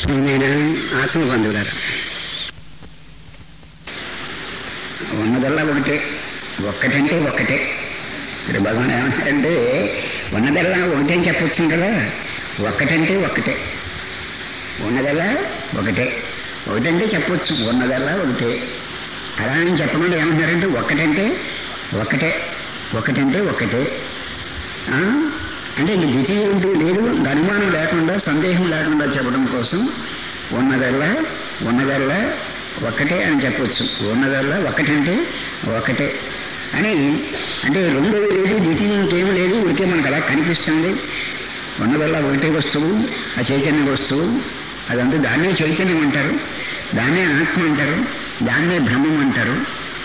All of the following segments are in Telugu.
ప్రియమైన ఆత్మబంధువులారా ఉన్నదల్లా ఒకటే ఒక్కటంటే ఒక్కటే ఇక్కడ భగవాన్ ఏమంటారంటే ఉన్నదల్లా ఒకటే అని చెప్పొచ్చు కదా ఒక్కటంటే ఒక్కటే ఉన్నదల్లా ఒకటే ఒకటంటే చెప్పొచ్చు ఉన్నదల్లా ఒకటే అలా అని చెప్పకుండా ఏమంటారంటే ఒక్కటంటే ఒక్కటే ఒకటంటే ఒక్కటే ఆ? అంటే ఇంక ద్వితీయ ఏంటి లేదు ఇంక అనుమానం లేకుండా సందేహం లేకుండా చెప్పడం కోసం ఉన్నదల్లా ఉన్నదల్లా ఒక్కటే అని చెప్పొచ్చు ఉన్నదల్లా ఒక్కటంటే ఒకటే అని అంటే రెండోది లేదు ద్వితీయం ఇంకేమీ లేదు ఉడికే మనకు అలా కనిపిస్తుంది ఉన్నదల్లా ఒకటే వస్తువు ఆ చైతన్య వస్తువు అదంతా దాన్నే చైతన్యం అంటారు దాన్నే ఆత్మ అంటారు దాన్నే బ్రహ్మం అంటారు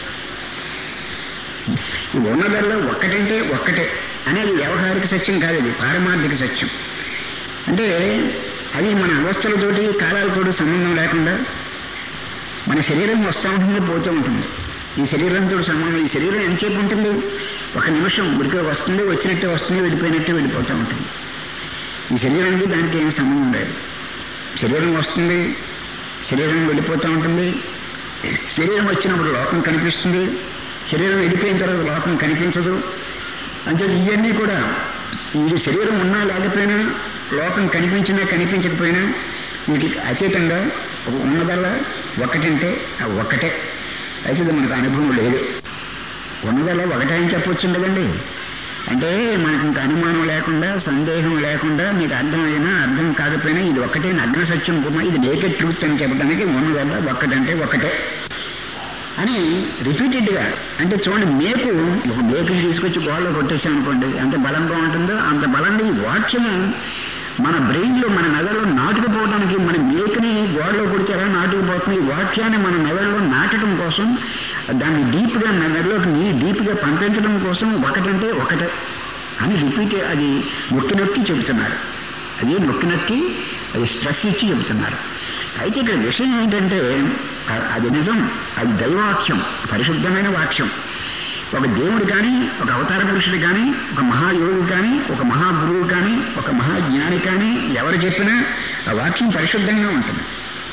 ఈ ఉన్నదల్లా ఒక్కటంటే ఒక్కటే అనేది వ్యవహారిక సత్యం కాదు అది పారమార్థిక సత్యం అంటే అది మన అవస్థలతోటి కాలాలతోటి సంబంధం లేకుండా మన శరీరం వస్తూ ఉంటుంది పోతూ ఉంటుంది ఈ శరీరంతో సంబంధం ఈ శరీరం ఎంతసేపు ఉంటుంది ఒక నిమిషం ఉడికే వస్తుంది వచ్చినట్టే వస్తుంది వెళ్ళిపోయినట్టే వెళ్ళిపోతూ ఉంటుంది ఈ శరీరానికి దానికి ఏం సంబంధం లేదు శరీరం వస్తుంది శరీరం వెళ్ళిపోతూ ఉంటుంది శరీరం వచ్చినప్పుడు లోకం కనిపిస్తుంది శరీరం వెళ్ళిపోయిన తర్వాత లోకం కనిపించదు అంటే ఇవన్నీ కూడా ఇది శరీరం ఉన్నా లేకపోయినా లోకం కనిపించినా కనిపించకపోయినా వీటికి అతీతంగా ఉన్నదల్లా ఒకటంటే ఆ ఒక్కటే అయితే ఇది మనకు అనుభవం లేదు ఉన్నదల్లా ఒకటే అని చెప్పొచ్చు కదండి అంటే మనకు ఇంకా అనుమానం లేకుండా సందేహం లేకుండా మీకు అర్థమైనా అర్థం కాకపోయినా ఇది ఒక్కటే నగ్న సత్యం కూడా ఇది నేకెడ్ ట్రూత్ అని చెప్పడానికి ఉన్నదల్లా ఒక్కటంటే ఒకటే అని రిపీటెడ్గా అంటే చూడండి మేకు ఒక మేకుని తీసుకొచ్చి గోడలో కొట్టేసాం అనుకోండి ఎంత బలంగా ఉంటుందో అంత బలంగా ఈ వాక్యము మన బ్రెయిన్లో మన మెదడులో నాటుకుపోవడానికి మన మేకుని గోడలో కొడిచారా నాటుకుపోతుంది ఈ వాక్యాన్ని మన మెదడులో నాటడం కోసం దాన్ని డీప్గా మెదడులోకి నీ డీప్గా పంపించడం కోసం ఒకటంటే ఒకటే అని రిపీట్ అది నొక్కి నొక్కి చెబుతున్నారు అది నొక్కి నొక్కి అది స్ట్రెస్ ఇచ్చి చెబుతున్నారు అయితే ఇక్కడ విషయం ఏంటంటే అ- అది నిజం అది దైవాక్యం పరిశుద్ధమైన వాక్యం ఒక దేవుడు కానీ ఒక అవతార పురుషుడు కానీ ఒక మహాయోగి కానీ ఒక మహాగురువు కానీ ఒక మహాజ్ఞాని కానీ ఎవరు చెప్పినా ఆ వాక్యం పరిశుద్ధంగా ఉంటుంది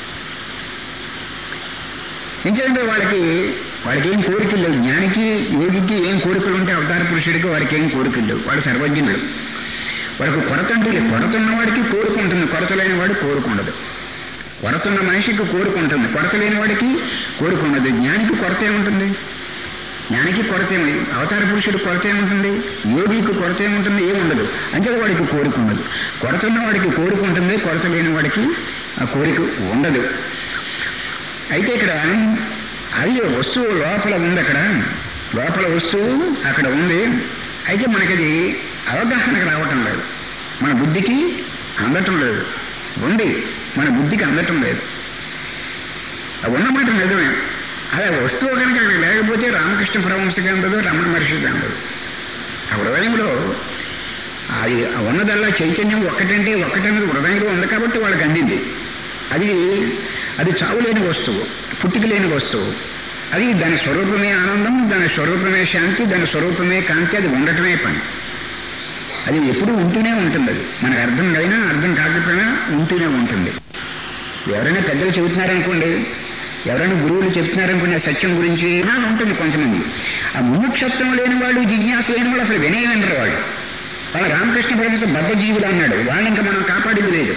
ఎందుకంటే వాళ్ళకి వాళ్ళకి ఏం కోరికలు లేవు జ్ఞానికి యోగికి ఏం కోరికలు ఉంటే అవతార పురుషుడికి వాడికి ఏం కోరికలు లేవు వాడు సర్వజ్ఞుడు వాడికి కొరత అంటే లేదు. కొరత ఉన్నవాడికి కోరిక ఉంటుంది కొరత లేని వాడు కోరుకుండదు కొరత ఉన్న మనిషికి కోరిక ఉంటుంది కొరత లేని వాడికి కోరిక ఉండదు జ్ఞానికి కొరత ఏముంటుంది జ్ఞానికి కొరత ఏమి అవతార పురుషుడు కొరత ఏముంటుంది యోగికి కొరత ఏముంటుంది ఏముండదు అంతే వాడికి కోరిక ఉండదు కొరత ఉన్న వాడికి కోరిక ఉంటుంది కొరత లేని వాడికి ఆ కోరిక ఉండదు అయితే ఇక్కడ అది వస్తువు లోపల ఉంది అక్కడ లోపల వస్తువు అక్కడ ఉంది అయితే మనకది అవగాహనకు రావటం లేదు మన బుద్ధికి అందటం లేదు ఉంది మన బుద్ధికి అందటం లేదు ఆ ఉన్నమాట నిజమే అదే వస్తువు కనుక అక్కడ లేకపోతే రామకృష్ణ పరమహంసకి అందదు రమణ మహర్షికి అందదు ఆ హృదయంలో అది ఆ ఉన్నదల్లా చైతన్యం ఒక్కటంటే ఒక్కటనేది హృదయంలో ఉంది కాబట్టి వాళ్ళకి అందింది అది అది చావులేని వస్తువు పుట్టుక లేని వస్తువు అది దాని స్వరూపమే ఆనందం దాని స్వరూపమే శాంతి దాని స్వరూపమే కాంతి అది ఉండటమే పని అది ఎప్పుడూ ఉంటూనే ఉంటుంది అది మనకు అర్థం అయినా అర్థం కాకపోయినా ఉంటూనే ఉంటుంది ఎవరైనా పెద్దలు చెబుతున్నారనుకోండి ఎవరైనా గురువులు చెప్తున్నారనుకోండి ఆ సత్యం గురించి ఏమైనా ఉంటుంది కొంతమంది ఆ ముముక్షత్వం లేని వాళ్ళు జిజ్ఞాస లేని వాళ్ళు అసలు వినే వినరు వాళ్ళు వాళ్ళ రామకృష్ణ పరమేశ బద్ధజీవులు అన్నాడు వాళ్ళని ఇంకా మనం కాపాడింది లేదు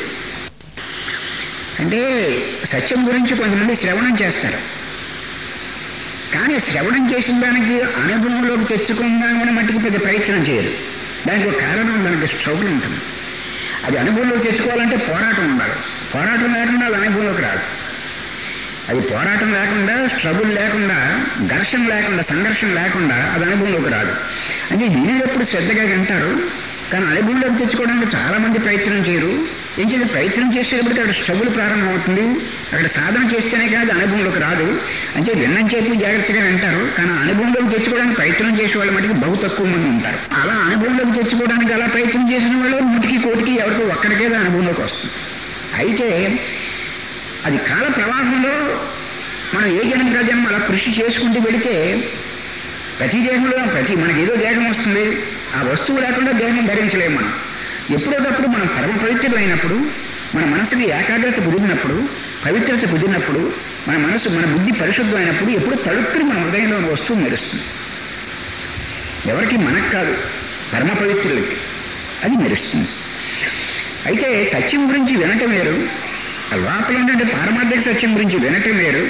అంటే సత్యం గురించి కొంతమంది శ్రవణం చేస్తారు కానీ శ్రవణం చేసిన దానికి అనుభవంలోకి తెచ్చుకుందామని మట్టుకు పెద్ద ప్రయత్నం చేయరు దానికి ఒక కారణం దానికి స్ట్రగుల్ ఉంటుంది అది అనుభవంలోకి తెచ్చుకోవాలంటే పోరాటం ఉండాలి పోరాటం లేకుండా అది అనుభవంలోకి రాదు అది పోరాటం లేకుండా స్ట్రగుల్ లేకుండా ఘర్షణ లేకుండా సంఘర్షణ లేకుండా అది అనుభవంలోకి రాదు అంటే వినేటప్పుడు శ్రద్ధగా వింటారు కానీ అనుభవంలోకి తెచ్చుకోవడానికి చాలా మంది ప్రయత్నం చేయరు ఏం చేసి ప్రయత్నం చేసేటప్పటికి అక్కడ స్ట్రగుల్ ప్రారంభమవుతుంది అక్కడ సాధన చేస్తేనే కాదు అనుభవంలోకి రాదు అంటే విన్నం చేపు జాగ్రత్తగా వింటారు కానీ అనుభవంలోకి తెచ్చుకోవడానికి ప్రయత్నం చేసే వాళ్ళ మటుకు బహు తక్కువ మంది ఉంటారు అలా అనుభవంలోకి తెచ్చుకోవడానికి అలా ప్రయత్నం చేసిన వాళ్ళు నూటికి కోటికి ఎవరికి ఒక్కడికేదో అనుభవంలోకి వస్తుంది అయితే అది కాల ప్రవాహంలో మనం ఏ జన్మ కా జన్మ అలా కృషి చేసుకుంటూ వెళితే ప్రతి దేహంలో ప్రతి మనకి ఏదో దేహం వస్తుంది ఆ వస్తువు లేకుండా దేహం భరించలేము మనం ఎప్పుడోకప్పుడు మనం పరమ పవిత్రులైనప్పుడు మన మనసుకి ఏకాగ్రత కుదిరినప్పుడు పవిత్రత కుదిరినప్పుడు మన మనసు మన బుద్ధి పరిశుద్ధమైనప్పుడు ఎప్పుడు తడుక్కుని మన హృదయంలో ఉన్న వస్తువు మెరుస్తుంది ఎవరికి మనకు కాదు పరమ పవిత్రులకి అది మెరుస్తుంది అయితే సత్యం గురించి వినటం వేరు ఆ లోపల ఉండే పారమార్థిక సత్యం గురించి వినటం వేరు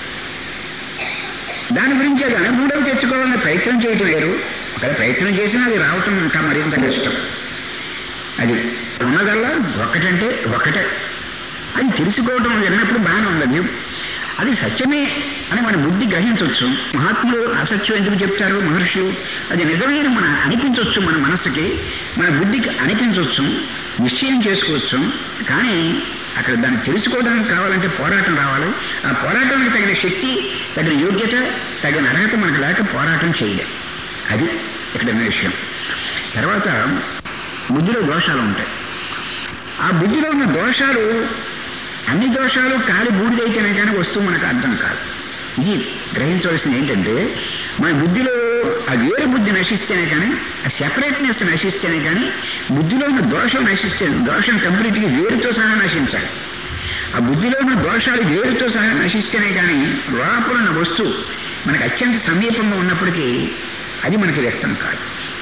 దాని గురించి అది అనుభూతం తెచ్చుకోవాలని ప్రయత్నం చేయటం వేరు ఒకవేళ ప్రయత్నం చేసినా అది రావటం ఇంకా మరింత కష్టం అది ఉన్నదల్లా ఒకటంటే ఒకటే అది తెలుసుకోవటం విన్నప్పుడు బాగానే ఉండదు అది సత్యమే అని మన బుద్ధి గ్రహించవచ్చు మహాత్ములు అసత్యం ఎందుకు చెప్తారు మహర్షులు అది నిజమైన మన అనిపించవచ్చు మన మనస్సుకి మన బుద్ధికి అనిపించవచ్చు నిశ్చయం చేసుకోవచ్చు కానీ అక్కడ దాన్ని తెలుసుకోవడానికి కావాలంటే పోరాటం రావాలి ఆ పోరాటానికి తగిన శక్తి తగిన యోగ్యత తగిన అర్హత మనకు లేక పోరాటం చేయలేం అది ఇక్కడ ఉన్న విషయం తర్వాత బుద్ధిలో దోషాలు ఉంటాయి ఆ బుద్ధిలో ఉన్న దోషాలు అన్ని దోషాలు కాలి బూడిదైతేనే కానీ వస్తువు మనకు అర్థం కాదు ఇది గ్రహించవలసింది ఏంటంటే మన బుద్ధిలో ఆ వేరు బుద్ధి నశిస్తేనే కానీ ఆ సెపరేట్నెస్ నశిస్తేనే కానీ బుద్ధిలో ఉన్న దోషం నశిస్తే దోషం కంప్లీట్గా వేరుతో సహా నశించాలి ఆ బుద్ధిలో ఉన్న దోషాలు వేరుతో సహా నశిస్తేనే కానీ లోపల ఉన్న వస్తువు మనకు అత్యంత సమీపంగా ఉన్నప్పటికీ అది మనకి వ్యక్తం కాదు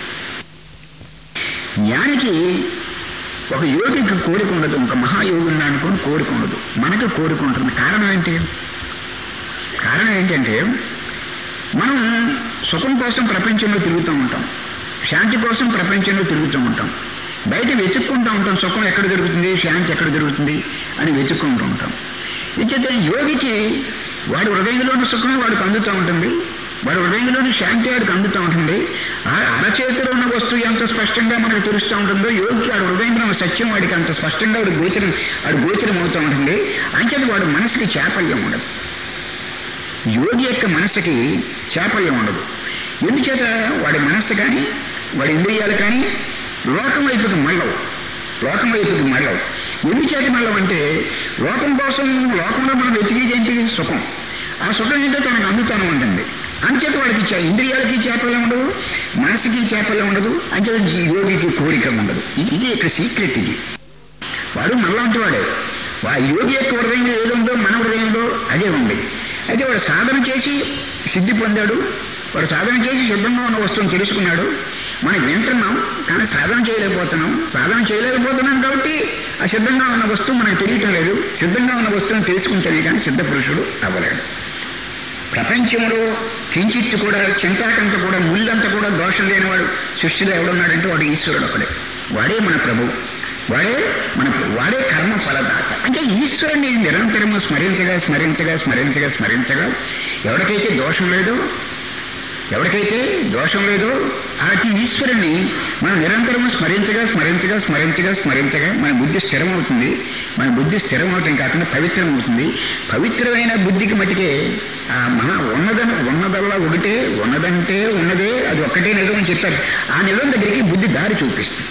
జ్ఞానికి ఒక యోగికి కోరిక ఉండదు ఒక మహాయోగి అనుకుని కోరిక ఉండదు మనకు కోరిక ఉంటుంది కారణం ఏంటి కారణం ఏంటంటే మనం సుఖం కోసం ప్రపంచంలో తిరుగుతూ ఉంటాం శాంతి కోసం ప్రపంచంలో తిరుగుతూ ఉంటాం బయట వెతుక్కుంటూ ఉంటాం సుఖం ఎక్కడ దొరుకుతుంది శాంతి ఎక్కడ దొరుకుతుంది అని వెతుక్కుంటూ ఉంటాం ఇచ్చేత యోగికి వాడి హృదయంలోని సుఖం వాడికి అందుతూ ఉంటుంది వాడి హృదయంలోని శాంతి వాడికి అందుతూ ఉంటుంది ఆ అరచేతిలో ఉన్న వస్తువు ఎంత స్పష్టంగా మనకు తెలుస్తూ ఉంటుందో యోగికి వాడి హృదయంలో ఉన్న సత్యం వాడికి అంత స్పష్టంగా వాడి గోచరం వాడి గోచరం అవుతూ ఉంటుంది అంచేది వాడి మనసుకి చాపల్యం ఉండదు యోగి యొక్క మనసుకి చాపల్యం ఉండదు ఎందుచేత వాడి మనస్సు కానీ వాడి ఇంద్రియాలు కానీ లోకం వైపుకి మళ్ళవు లోకం వైపుకి మళ్ళవు ఎందుచేత మళ్ళవు అంటే లోకం కోసం లోకంలో మనం వెతికేది ఏంటి సుఖం ఆ సుఖం ఏంటో తనకు అందుతాను ఉంటుంది అంచేత వాడికి చే- ఇంద్రియాలకి చేపలే ఉండదు మనసుకి చేపలే ఉండదు అంచేత ఈ యోగికి కోరిక ఉండదు ఇది- ఇది ఇక్కడ సీక్రెట్ ఇది వాడు మనలాంటి వాడే వా యోగి యొక్క హృదయంలో ఏది ఉందో మన హృదయంలో అదే ఉంది అయితే వాడు సాధన చేసి సిద్ధి పొందాడు వాడు సాధన చేసి సిద్ధంగా ఉన్న వస్తువుని తెలుసుకున్నాడు మనం వింటున్నాం కానీ సాధన చేయలేకపోతున్నాం సాధన చేయలేకపోతున్నాం కాబట్టి ఆ సిద్ధంగా ఉన్న వస్తువు మనకు తెలియటం లేదు సిద్ధంగా ఉన్న వస్తువుని తెలుసుకుంటేనే కానీ సిద్ధ పురుషుడు అవ్వలేడు ప్రపంచంలో కించిత్తు కూడా చింతాకంత కూడా ముళ్ళంత కూడా దోషం లేనివాడు సృష్టిలో ఎవడున్నాడంటే వాడు ఈశ్వరుడు ఒకడే వాడే మన ప్రభు వాడే మన వాడే కర్మ ఫలదాత అంటే ఈశ్వరుని నిరంతరము స్మరించగా స్మరించగా స్మరించగా స్మరించగా ఎవరికైతే దోషం లేదో ఎవరికైతే దోషం లేదో అటు ఈశ్వరుని మనం నిరంతరము స్మరించగా స్మరించగా స్మరించగా స్మరించగా మన బుద్ధి స్థిరమవుతుంది మన బుద్ధి స్థిరమవటం కాకుండా పవిత్రం అవుతుంది పవిత్రమైన బుద్ధికి మటుకే ఆ మహా ఉన్నదన ఉన్నదల్లా ఒకటే ఉన్నదంటే ఉన్నదే అది ఒక్కటే నిజం అని చెప్పారు ఆ నిజం దగ్గరికి బుద్ధి దారి చూపిస్తుంది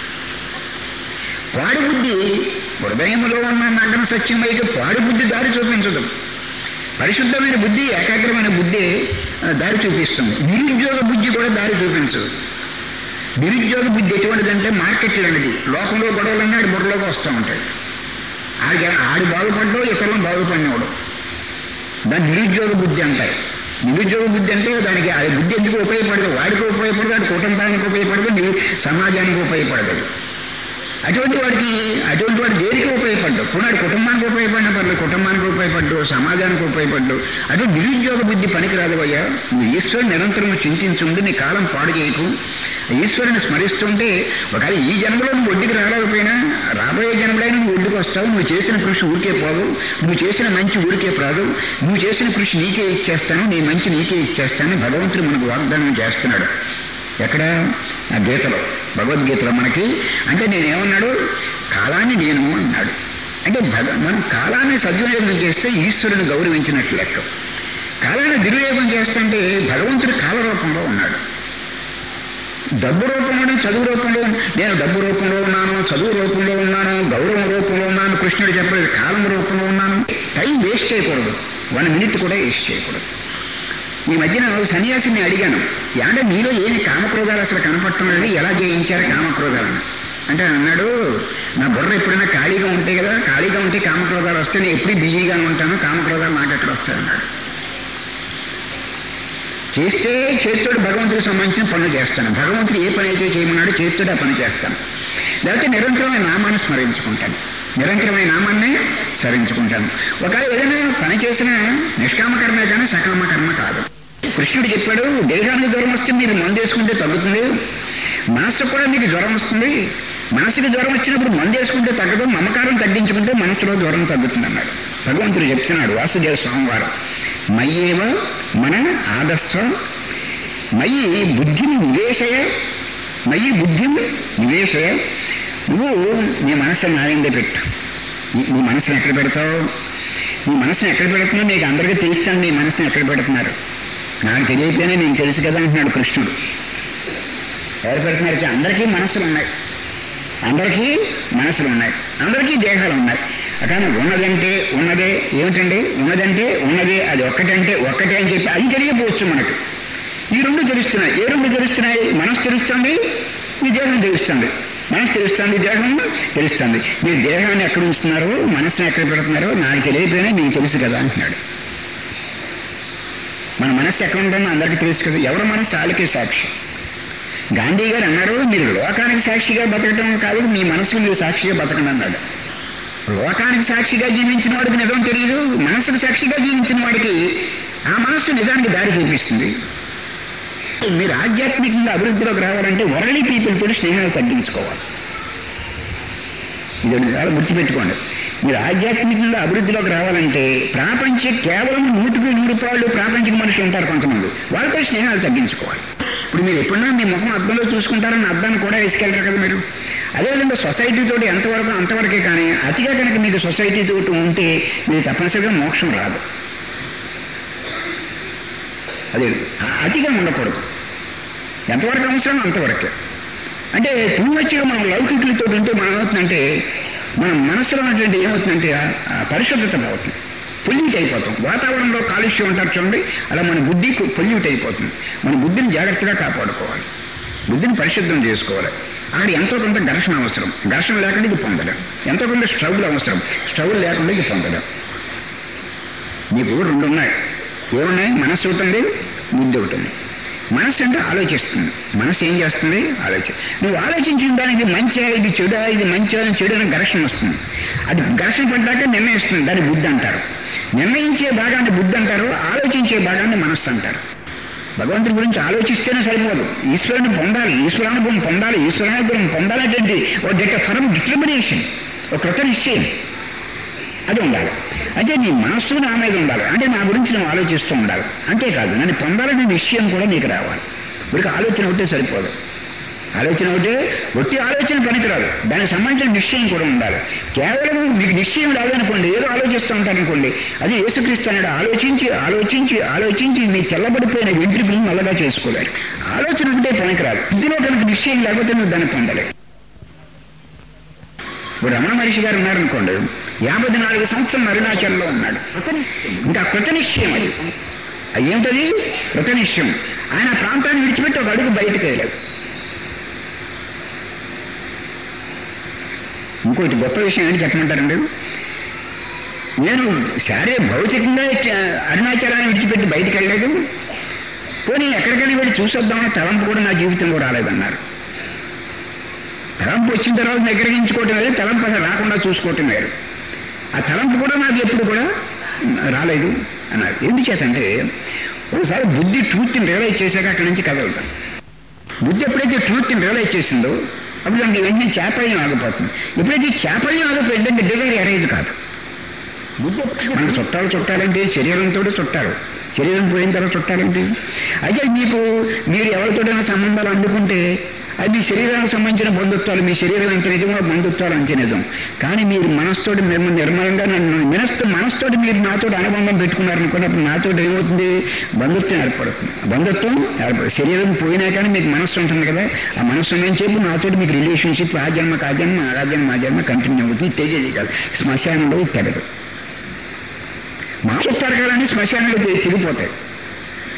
పాడి బుద్ధి హృదయంలో ఉన్న నగ్న సత్యం అయితే పాడి బుద్ధి దారి చూపించదు పరిశుద్ధమైన బుద్ధి ఏకాగ్రమైన బుద్ధి ఆ, దారి చూపిస్తుంది నిరుద్యోగ బుద్ధి కూడా దారి చూపించదు నిరుద్యోగ బుద్ధి ఎటువంటిదంటే మార్కెట్ లాంటిది లోకంలో గొడవలన్నీ ఆడి బుర్రలోకి వస్తూ ఉంటాయి ఆడి ఆడి బాగుపడ్డో ఇతరులను బాగుపడినవాడు దాన్ని నిరుద్యోగ బుద్ధి అంటారు నిరుద్యోగ బుద్ధి అంటే దానికి ఆ బుద్ధి ఎందుకు ఉపయోగపడదు వాడికి ఉపయోగపడదు వాడి కుటుంబానికి ఉపయోగపడదు ని- సమాజానికి ఉపయోగపడదు అటువంటి వాడికి అటువంటి వాడు దేనికి ఉపయోగపడ్డు పునాడు కుటుంబానికి ఉపయోగపడిన పర్లేదు కుటుంబానికి ఉపయోగపడ్డు సమాజానికి ఉపయోగపడ్డు అటు నిరుద్యోగ బుద్ధి పనికిరాదు అయ్యా నువ్వు ఈశ్వరుని నిరంతరం చింతించుండి నీ కాలం పాడు చేయకు ఈశ్వరుని స్మరిస్తుంటే ఒకవేళ ఈ జన్మలో నువ్వు ఒడ్డుకి రాలేకపోయినా రాబోయే జన్మలైనా నువ్వు ఒడ్డుకు వస్తావు నువ్వు చేసిన కృషి ఊరికే పోదు నువ్వు చేసిన మంచి ఊరికే రాదు నువ్వు చేసిన కృషి నీకే ఇచ్చేస్తాను నీ మంచి నీకే ఇచ్చేస్తాను భగవంతుడు మనకు వాగ్దానం చేస్తున్నాడు ఎక్కడ ఆ గీతలో భగవద్గీతలో మనకి అంటే నేనేమన్నాడు కాలాన్ని నేను అన్నాడు అంటే భగ మనం కాలాన్ని సద్వినియోగం చేస్తే ఈశ్వరుని గౌరవించినట్లు లెక్క కాలాన్ని దుర్వినియోగం చేస్తుంటే భగవంతుడు కాల రూపంలో ఉన్నాడు డబ్బు రూపంలోనే చదువు రూపంలో నేను డబ్బు రూపంలో ఉన్నాను చదువు రూపంలో ఉన్నాను గౌరవం రూపంలో ఉన్నాను కృష్ణుడు చెప్పలేదు కాలం రూపంలో ఉన్నాను టైం వేస్ట్ చేయకూడదు వన్ మినిట్ కూడా వేస్ట్ చేయకూడదు ఈ మధ్యన ఒక సన్యాసిని అడిగాను అంటే మీలో ఏమి కామక్రోధాలు అసలు కనపడటం లేదు ఎలా జయించారు కామక్రోధాలను అంటే అన్నాడు నా బుర్ర ఎప్పుడైనా ఖాళీగా ఉంటే కదా ఖాళీగా ఉంటే కామక్రోధాలు వస్తే నేను ఎప్పుడు బిజీగానే ఉంటాను కామక్రోధాలు నాకు ఎక్కడ వస్తాయి అన్నాడు చేస్తే చేతుడు భగవంతుడికి సంబంధించిన పనులు చేస్తాను భగవంతుడు ఏ పని అయితే చేయమన్నాడో చేతుడు ఆ పని చేస్తాను లేకపోతే నిరంతరమైన నామాన్ని స్మరించుకుంటాను నిరంతరమైన నామాన్ని స్మరించుకుంటాను ఒకవేళ ఏదైనా పని చేసిన నిష్కామకర్మే కానీ సకామకర్మ కాదు కృష్ణుడు చెప్పాడు దేహానికి జ్వరం వస్తే మీరు మందు వేసుకుంటే తగ్గుతుంది మనస్సు కూడా మీకు జ్వరం వస్తుంది మనసుకి జ్వరం వచ్చినప్పుడు మందు వేసుకుంటే తగ్గదు మమకారం తగ్గించుకుంటే మనసులో జ్వరం తగ్గుతుంది అన్నాడు భగవంతుడు చెప్తున్నాడు వాసుదేవ స్వామివారు మయ్యేవ మన ఆదస్వ మయి బుద్ధిని నివేశయ మయి బుద్ధిని నివేశయ నువ్వు నీ మనసుని నాయందే పెట్టు నీ- నీ మనసుని ఎక్కడ పెడతావు నీ మనసుని ఎక్కడ పెడుతున్నావు నీకు అందరికీ తెలుస్తాను నీ మనసుని ఎక్కడ పెడుతున్నారు నాకు తెలియకపోయినా నీకు తెలుసు కదా అంటున్నాడు కృష్ణుడు ఎవరు పెడుతున్నారు అంటే అందరికీ మనసులు ఉన్నాయి అందరికీ మనసులు ఉన్నాయి అందరికీ దేహాలు ఉన్నాయి కానీ ఉన్నదంటే ఉన్నదే ఏమిటండి ఉన్నదంటే ఉన్నదే అది ఒక్కటంటే ఒక్కటే అని చెప్పి అది తెలియకపోవచ్చు మనకు ఈ రెండు తెలుస్తున్నాయి ఏ రెండు తెలుస్తున్నాయి మనసు తెలుస్తుంది ఈ దేహం తెలుస్తుంది మనసు తెలుస్తుంది దేహం తెలుస్తుంది మీరు దేహాన్ని ఎక్కడ ఉంచుతున్నారో మనసుని ఎక్కడ పెడుతున్నారో నాకు తెలియకపోయినా మీకు తెలుసు కదా అంటున్నాడు మన మనసు ఎక్కడ ఉంటుందో అందరికీ తెలుసు కదా ఎవరి మనసు వాళ్ళకే సాక్షి గాంధీ గారు అన్నారు మీరు లోకానికి సాక్షిగా బతకటం కాదు మీ మనసుకు మీరు సాక్షిగా బతకండి అన్నాడు లోకానికి సాక్షిగా జీవించిన వాడికి నిజం తెలియదు మనసుకు సాక్షిగా జీవించిన వాడికి ఆ మనస్సు నిజానికి దారి చూపిస్తుంది మీరు ఆధ్యాత్మికంగా అభివృద్ధిలోకి రావాలంటే వరల్డ్ పీపుల్ తోటి స్నేహాలు తగ్గించుకోవాలి ఇది చాలా గుర్తుపెట్టుకోండి మీరు ఆధ్యాత్మికంగా అభివృద్ధిలోకి రావాలంటే ప్రాపంచిక కేవలం నూటికి నూరు పాళ్ళు ప్రాపంచిక మనుషులు ఉంటారు కొంతమంది వాళ్ళతో స్నేహాలు తగ్గించుకోవాలి ఇప్పుడు మీరు ఎప్పుడన్నా మీ ముఖం అద్దంలో చూసుకుంటారని అద్దాన్ని కూడా వేసుకెళ్ళరు కదా మీరు అదేవిధంగా సొసైటీ తోటి ఎంతవరకు అంతవరకే కానీ అతిగా కనుక మీకు సొసైటీ తోటి ఉంటే మీరు తప్పనిసరిగా మోక్షం రాదు అదే అ- అతిగా ఉండకూడదు ఎంతవరకు అవసరం అంతవరకే అంటే పూర్వచ్చిగా మనం లౌకికులతో ఉంటే మనం ఏమవుతుందంటే మన మనసులో ఉన్నటువంటి ఏమవుతుందంటే ఆ- ఆ పరిశుద్ధత పోతుంది పొల్యూట్ అయిపోతాం వాతావరణంలో కాలుష్యం ఉంటారు చూడండి అలా మన బుద్ధి పొల్యూట్ అయిపోతుంది మన బుద్ధిని జాగ్రత్తగా కాపాడుకోవాలి బుద్ధిని పరిశుద్ధం చేసుకోవాలి అక్కడ ఎంతో కొంత ఘర్షణ అవసరం ఘర్షణ లేకుండా ఇది పొందలేం ఎంతో కొంత స్టవ్లు అవసరం స్టవ్ లేకుండా ఇది పొందలేం నీకు రెండు ఉన్నాయి ఏమున్నాయి మనస్సు ఒకటి ఉంది బుద్ధి ఒకటి ఉంది మనస్సు అంటే ఆలోచిస్తుంది మనస్సు ఏం చేస్తుంది ఆలోచి నువ్వు ఆలోచించిన దానికి మంచిగా ఇది చెడు ఇది మంచిగా చెడు అని ఘర్షణ వస్తుంది అది ఘర్షణ పడ్డాక నిర్ణయిస్తుంది దాన్ని బుద్ధి అంటారు నిర్ణయించే భాగాన్ని బుద్ధి అంటారు ఆలోచించే భాగాన్ని మనస్సు అంటారు భగవంతుడి గురించి ఆలోచిస్తేనే సరిపోదు ఈశ్వరుని పొందాలి ఈశ్వరానుభవం పొందాలి ఈశ్వరానుభవం పొందాలంటే ఓ డెట్ ఫరం డిటర్మినేషన్ ఒక కృత నిశ్చయం అది ఉండాలి అంటే నీ మనస్సు నా మీద ఉండాలి అంటే నా గురించి నువ్వు ఆలోచిస్తూ ఉండాలి అంతేకాదు నన్ను పొందాలనే విషయం కూడా నీకు రావాలి వీరికి ఆలోచన ఒకటే సరిపోదు ఆలోచన ఒకటే ఒట్టి ఆలోచన పనికిరాదు దానికి సంబంధించిన నిశ్చయం కూడా ఉండాలి కేవలం మీకు నిశ్చయం రాదనుకోండి ఏదో ఆలోచిస్తూ ఉంటారనుకోండి అది యేసుక్రీస్తు అన్నాడు ఆలోచించి ఆలోచించి ఆలోచించి మీ తెల్లబడిపోయిన వెంట్రుకలు నల్లగా చేసుకోలేరు ఆలోచన ఒకటే పనికిరాదు ఇందులో కనుక నిశ్చయం లేకపోతే నువ్వు దాన్ని పొందలేవు ఇప్పుడు రమణ మహర్షి గారు ఉన్నారనుకోండి యాభై నాలుగు సంవత్సరం అరుణాచల్లో ఉన్నాడు ఇంకా కృతనిశ్చయం అది అది ఏంటది కృతనిశ్చయం ఆయన ఆ ప్రాంతాన్ని విడిచిపెట్టి ఒక అడుగు బయటకు వెళ్ళలేదు ఇంకోటి గొప్ప విషయం ఏంటి చెప్పమంటారండి నేను సరే భౌతికంగా చ- అరుణాచలాన్ని విడిచిపెట్టి బయటకు వెళ్ళలేదు పోనీ ఎక్కడికైనా వెళ్ళి చూసొద్దామని తలంపు కూడా నా జీవితంలో రాలేదన్నారు తలంపు వచ్చిన తర్వాత నిగ్రహించుకోవటం వేరు తలంపు అసలు రాకుండా చూసుకోవటం వేరు ఆ తలంపు కూడా నాకు ఎప్పుడు కూడా రాలేదు అన్నారు ఎందుచేతంటే ఒకసారి బుద్ధి ట్రూత్ని రియలైజ్ చేశాక అక్కడి నుంచి కదలతాం బుద్ధి ఎప్పుడైతే ట్రూత్ని రియలైజ్ చేసిందో అప్పుడు దానికి వెంటనే చేపల్యం ఆగిపోతుంది ఎప్పుడైతే చేపల్యం ఆగిపోయింది అంటే డిజైర్ అరైజ్ కాదు బుద్ధి ఎప్పుడు- మన చుట్టాలు చుట్టాలంటే శరీరంతో చుట్టాలు శరీరం పోయిన తర్వాత చుట్టాలంటే అయితే మీకు మీరు ఎవరితోటైనా సంబంధాలు అందుకుంటే అది మీ శరీరానికి సంబంధించిన బంధుత్వాలు మీ శరీరం ఎంత నిజమో ఆ బంధుత్వాలు అంతే నిజం కానీ మీరు మనసుతోటి నిర్మ నిర్మలంగా నన్ను మనస్సు మనసుతోటి మీరు నాతో అనుబంధం పెట్టుకున్నారనుకున్నప్పుడు నాతో ఏమవుతుంది బంధుత్వం ఏర్పడుతుంది ఆ బంధుత్వం ఏర్పడు శరీరం పోయినా కానీ మీకు మనస్సు ఉంటుంది కదా ఆ మనస్సు ఉన్నని చెప్పి నాతోటి మీకు రిలేషన్షిప్ ఆ జన్మ ఆ జన్మ ఆ జన్మ ఆ జన్మ కంటిన్యూ అవుతుంది ఇది తెగేది కాదు శ్మశానంలో ఇది తెగదు మా చుట్టారకాలన్నీ శ్మశానంలో తె- తెగిపోతాయి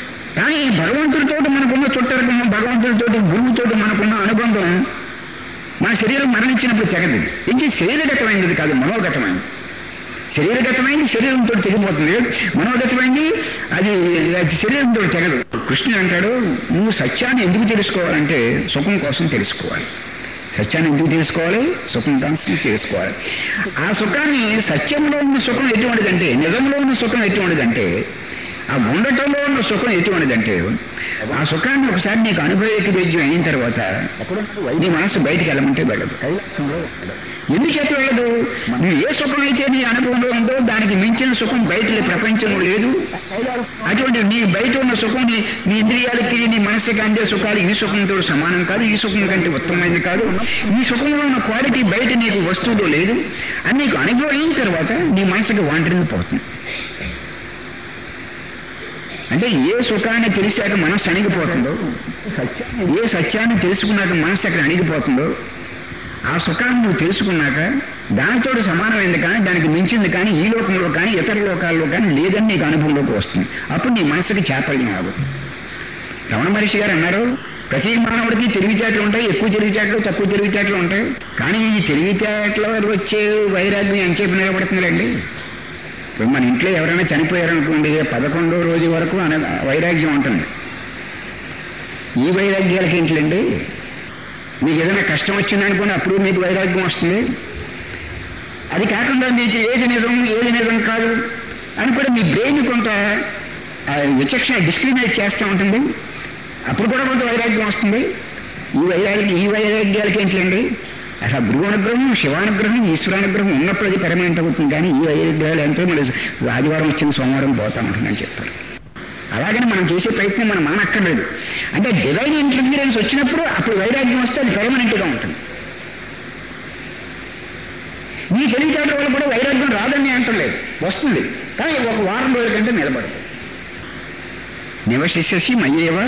కానీ భగవంతుడితో మనకున్న చుట్టరకం భగవంతుడితో గురువుతో మనకున్న అనుబంధం మన శరీరం మరణించినప్పుడు తెగదు ఇది శరీరగతమైనది కాదు మనోగతమైనది శరీరగతమైంది శరీరంతో తెగిపోతుంది మనోగతమైంది అది అది శరీరంతో తెగదు కృష్ణుడు అంటాడు నువ్వు సత్యాన్ని ఎందుకు తెలుసుకోవాలంటే సుఖం కోసం తెలుసుకోవాలి సత్యాన్ని ఎందుకు తెలుసుకోవాలి సుఖం కోసం తెలుసుకోవాలి ఆ సుఖాన్ని సత్యంలో ఉన్న సుఖం ఎటువంటిదంటే నిజంలో ఉన్న సుఖం ఎటువంటిదంటే ఆ ఉండటంలో ఉన్న సుఖం ఎటువంటిదంటే ఆ సుఖాన్ని ఒకసారి నీకు అనుభవకి వేద్యం అయిన తర్వాత నీ మనసు బయటికి వెళ్ళమంటే వెళ్ళదు ఎందుచేత వెళ్ళదు నువ్వు ఏ సుఖం అయితే నీ అనుభవంలో ఉందో దానికి మించిన సుఖం బయట లే- ప్రపంచంలో లేదు అటువంటి నీ బయట ఉన్న సుఖం నీ నీ ఇంద్రియాలకి నీ మనసుకి అందే సుఖాలు ఈ సుఖంతో సమానం కాదు ఈ సుఖం కంటే ఉత్తమమైనది కాదు ఈ సుఖంలో ఉన్న క్వాలిటీ బయట నీకు వస్తువులో లేదు అని నీకు అనుభవం అయిన తర్వాత నీ మనసుకి వాంటరింగ్ పోతుంది అంటే ఏ సుఖాన్ని తెలిసాక మనసు అణిగిపోతుందో ఏ సత్యాన్ని తెలుసుకున్నాక మనసు అక్కడ అణిగిపోతుందో ఆ సుఖాన్ని నువ్వు తెలుసుకున్నాక దానితో సమానమైంది కానీ దానికి మించింది కానీ ఈ లోకంలో కానీ ఇతర లోకాల్లో కానీ లేదని నీకు అనుభవంలోకి వస్తుంది అప్పుడు నీ మనసుకి చేపల్యం ఆగు రమణ మహర్షి గారు అన్నారు ప్రతి మానవుడికి తెలివితేటలు ఉంటాయి ఎక్కువ తెలివితేటలు తక్కువ తెలివితేటలు ఉంటాయి కానీ ఈ తెలివితేటల వల్ల వచ్చే వైరాగ్యం ఎంతసేపు నిలబడుతుందండి ఇప్పుడు మన ఇంట్లో ఎవరైనా చనిపోయారనుకోండి పదకొండో రోజు వరకు అన వైరాగ్యం ఉంటుంది ఈ వైరాగ్యాలకి ఏంటండి మీకు ఏదైనా కష్టం వచ్చిందనుకోండి అప్పుడు మీకు వైరాగ్యం వస్తుంది అది కాకుండా మీకు ఏది నిజం ఏది నిజం కాదు అని కూడా మీ బ్రెయిన్ కొంత ఆ, విచక్షణ డిస్క్రిమినేట్ చేస్తూ ఉంటుంది అప్పుడు కూడా కొంత వైరాగ్యం వస్తుంది ఈ వైరాగ్యం ఈ వైరాగ్యాలకి ఏంటండి అసలు గురువానుగ్రహం శివానుగ్రహం ఈశ్వరానుగ్రహం ఉన్నప్పుడు అది పెర్మనెంట్ అవుతుంది కానీ ఈ వైరాగ్యాలు ఎంతో మరి ఆదివారం వచ్చింది సోమవారం పోతా ఉంటుందని చెప్పారు అలాగని మనం చేసే ప్రయత్నం మనం మానక్కర్లేదు అంటే డివైన్ ఇంటెలిజెన్స్ వచ్చినప్పుడు అప్పుడు వైరాగ్యం వస్తే అది పెర్మనెంట్గా ఉంటుంది మీ తెలివితేటల వల్ల కూడా వైరాగ్యం రాదని అంటలేదు వస్తుంది కానీ ఒక వారం రోజుల కంటే నిలబడదు నివశిష్యసి మయ్యేవ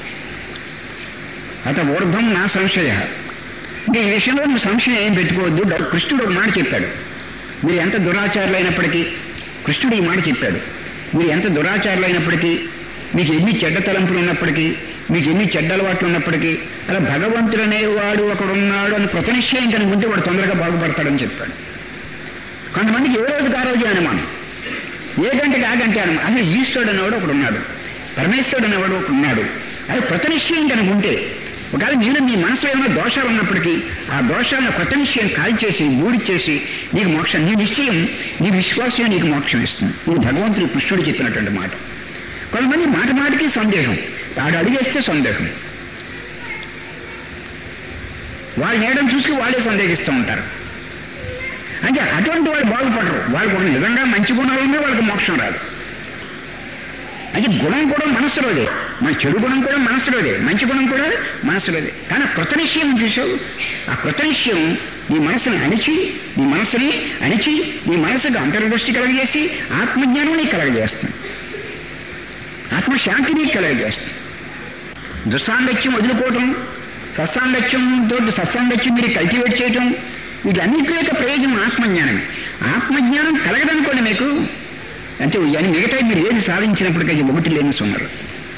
అత ఊర్ధం నా సంశయ ఇంకా ఈ విషయంలో నువ్వు సంశయం ఏం పెట్టుకోవద్దు డా- కృష్ణుడు ఒక మాట చెప్పాడు మీరు ఎంత దురాచారులు అయినప్పటికీ కృష్ణుడు ఈ మాట చెప్పాడు మీరు ఎంత దురాచారులు అయినప్పటికీ మీకు ఎన్ని చెడ్డ తలంపులు ఉన్నప్పటికీ మీకు ఎన్ని చెడ్డ అలవాట్లు ఉన్నప్పటికీ అలా భగవంతుడు అనేవాడు ఒకడున్నాడు అని కృతనిశ్చయం కనుక ఉంటే వాడు తొందరగా బాగుపడతాడని చెప్పాడు కొంతమందికి ఏ రోజుకి ఆ రోజే అనుమానం ఏ గంటకి ఆ గంట అనుమానం అసలు ఈశ్వరుడు అనేవాడు ఒకడు ఉన్నాడు పరమేశ్వరుడు అనేవాడు ఒకడు ఉన్నాడు అది కృతనిశ్చయం కనుక ఉంటే ఒకవేళ నేను నీ మనసులో ఏమైనా దోషాలు ఉన్నప్పటికీ ఆ దోషాలను కృతనిశ్చయం కాల్చేసి మూడిచ్చేసి నీకు మోక్షం నీ నిశ్చయం నీ విశ్వాసం నీకు మోక్షం ఇస్తుంది ఇది భగవంతుడు కృష్ణుడు చెప్పినటువంటి మాట కొంతమంది మాట మాటకి సందేహం వాడు అడిగేస్తే సందేహం వాళ్ళ నేడం చూసుకు వాళ్ళే సందేహిస్తూ ఉంటారు అంటే అటువంటి వాళ్ళు బాగుపడరు వాళ్ళకు ఉన్న నిజంగా మంచి గుణాలు ఉన్నాయి వాళ్ళకి మోక్షం రాదు అది గుణం కూడా మనసులోదే మన చెడు గుణం కూడా మనసులోదే మంచి గుణం కూడా మనసులోదే కానీ ఆ కృతనిశ్చయం చూసావు ఆ కృతనిశ్చయం నీ మనసుని అణిచి నీ మనసుని అణిచి నీ మనసుకు అంతర్దృష్టి కలగజేసి ఆత్మజ్ఞానం నీకు కలగజేస్తుంది ఆత్మశాంతి నీకు కలగజేస్తుంది దుస్సాంగత్యం వదులుకోవటం సత్సాంగత్యంతో సత్సాంగత్యం మీరు కల్టివేట్ చేయటం వీటన్నిటి యొక్క ప్రయోజనం ఆత్మజ్ఞానం ఆత్మజ్ఞానం కలగదనుకోండి మీకు అంటే అని మిగతా మీరు ఏది సాధించినప్పటికీ ఒకటి లేని సున్నారు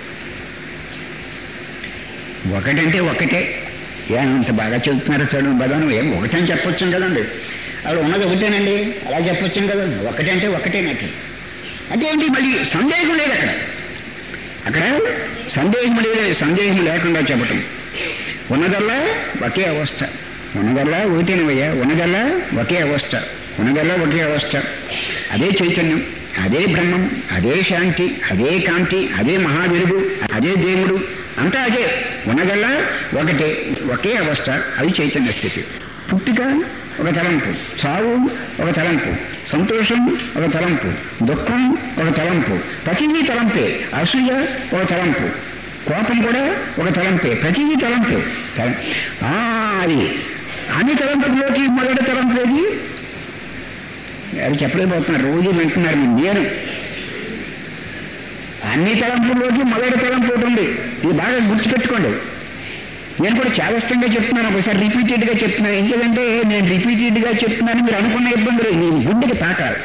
ఒకటంటే ఒకటే ఏ అంత బాగా చెబుతున్నారు చూడండి బదాను ఏం ఒకటని చెప్పొచ్చు కదండి అక్కడ ఉన్నది ఒకటేనండి అలా చెప్పొచ్చు కదండి ఒకటంటే ఒకటేనట్లు అంటే ఏంటి మళ్ళీ సందేహం లేదు అక్కడ అక్కడ సందేహం లేదు సందేహం లేకుండా చెప్పటం ఉన్నదల్లా ఒకే అవస్థ ఉన్నదల్లా ఒకటేనవయ్యా ఉన్నదల్లా ఒకే అవస్థ ఉన్నదల్లా ఒకే అవస్థ అదే చైతన్యం అదే బ్రహ్మం అదే శాంతి అదే కాంతి అదే మహావీరుడు అదే దేవుడు అంతా అదే ఉన్నదల్లా ఒకటే ఒకే అవస్థ అది చైతన్య స్థితి పుట్టిక ఒక తలంపు చావు ఒక తలంపు సంతోషం ఒక తలంపు దుఃఖం ఒక తలంపు ప్రతిదీ తలంపే అసూయ ఒక తలంపు కోపం కూడా ఒక తలంపే ప్రతిదీ తలంపే తల- ఆ, అది అన్ని తలంపుల్లోకి మొదటి తలంపు ఏది అది చెప్పలేకపోతున్నారు రోజు వింటున్నారు మీరు. నేను అన్ని తలంపుల్లోకి మొదటి తలంపు ఒకటి ఉంది ఇది బాగా గుర్తుపెట్టుకోండి నేను కూడా చాలా ఇష్టంగా చెప్తున్నాను ఒకసారి రిపీటెడ్గా చెప్తున్నాను ఎందుకంటే నేను రిపీటెడ్గా చెప్తున్నాను మీరు అనుకున్న ఇబ్బందులు మీ గుండెకి తాకాలి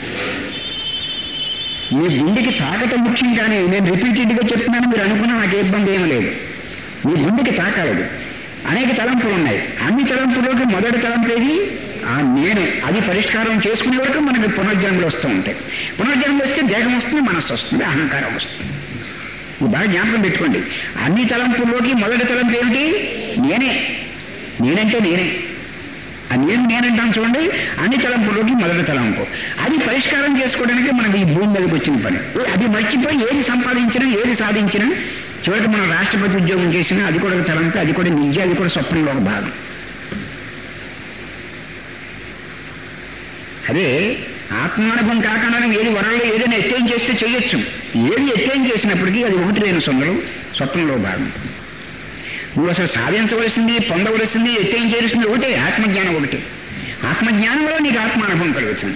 మీ గుండెకి తాకటం ముఖ్యం కానీ నేను రిపీటెడ్గా చెప్తున్నాను మీరు అనుకున్న నాకు ఏ ఇబ్బంది ఏం లేదు మీ గుండెకి తాకాలి అది అనేక తలంపులు ఉన్నాయి అన్ని తలంపుల్లోకి మొదటి తలంపు ఏది ఆ నేను అది పరిష్కారం చేసుకునే వరకు మనకి పునర్జన్మలు వస్తూ ఉంటాయి పునర్జన్మలు వస్తే దేహం వస్తుంది మనస్సు వస్తుంది అహంకారం వస్తుంది ఇది బాగా జ్ఞాపకం పెట్టుకోండి అన్ని తలంపుల్లోకి మొదటి తలంపు ఏమిటి నేనే నేనంటే నేనే ఆ నేను నేనంటాను చూడండి అన్ని తలంపుల్లోకి మొదటి తలంపు అది పరిష్కారం చేసుకోవడానికి మనకి ఈ భూమి మీదకి వచ్చిన పని అది మర్చిపోయి ఏది సంపాదించినా ఏది సాధించినా చివరికి మనం రాష్ట్రపతి ఉద్యోగం చేసినా అది కూడా ఒక తలంపు అది కూడా నిజ అది కూడా స్వప్నంలో ఒక భాగం అదే ఆత్మానుభవం కాకుండా ఏది వరలో ఏదైనా ఎత్తేం చేస్తే చేయొచ్చు ఏది ఎత్తేం చేసినప్పటికీ అది ఒకటి లేని సొందరం స్వప్నంలో భాగం నువ్వు అసలు సాధించవలసింది పొందవలసింది ఎత్తేం చేయాల్సింది ఒకటే ఆత్మజ్ఞానం ఒకటి ఆత్మజ్ఞానం వల్ల నీకు ఆత్మానుభవం కలుగుతుంది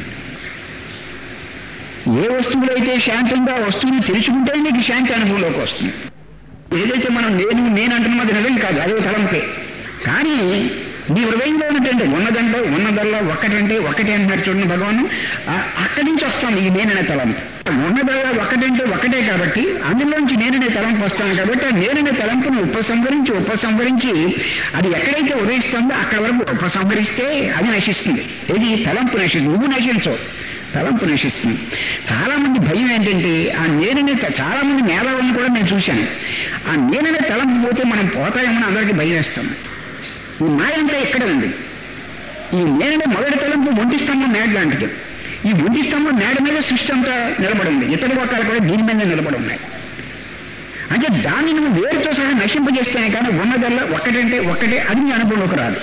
ఏ వస్తువులో అయితే శాంతి ఉందో ఆ వస్తువుని తెలుసుకుంటే నీకు శాంతి అనుభవంలోకి వస్తుంది ఏదైతే మనం నేను నేను అంటున్నది నిజం కాదు అదే తలంపే కానీ నీ హృదయంలో ఉన్నటువంటి ఉన్నదంటే ఉన్నదల్లా ఒక్కటంటే ఒకటే అంటున్నారు చూడండి భగవాన్ ఆ- అక్కడి నుంచి వస్తుంది ఈ నేననే తలంపు ఉన్నదల్లా ఒకటంటే ఒకటే కాబట్టి అందులోంచి నేననే తలంపు వస్తాను కాబట్టి ఆ నేననే తలంపును ఉపసంహరించి ఉపసంహరించి అది ఎక్కడైతే ఉదయిస్తుందో అక్కడ వరకు ఉపసంహరిస్తే అది నశిస్తుంది ఇది తలంపు నశిస్తుంది నువ్వు నశించవు తలంపు నశిస్తుంది చాలా మంది భయం ఏంటంటే ఆ నేననే త- చాలా మంది మేధావులను కూడా నేను చూశాను ఆ నేననే తలంపు పోతే మనం పోతామని అందరికీ భయం వేస్తాం ఈ మాయ అంతా ఇక్కడ ఉంది ఈ నేననే మొదటి తలంపు ఒంటి స్తంభం మేడ లాంటిది ఈ ఒంటి స్తంభం మేడ మీద సృష్టి అంతా నిలబడింది ఇతర లోకాలు కూడా దీని మీద నిలబడి ఉన్నాయి అంటే దాన్ని నువ్వు వేరుతో సహా నశింపజేస్తేనే కానీ ఉన్నదల్లా ఒక్కటంటే ఒక్కటే అది నీ అనుభవంలోకి రాదు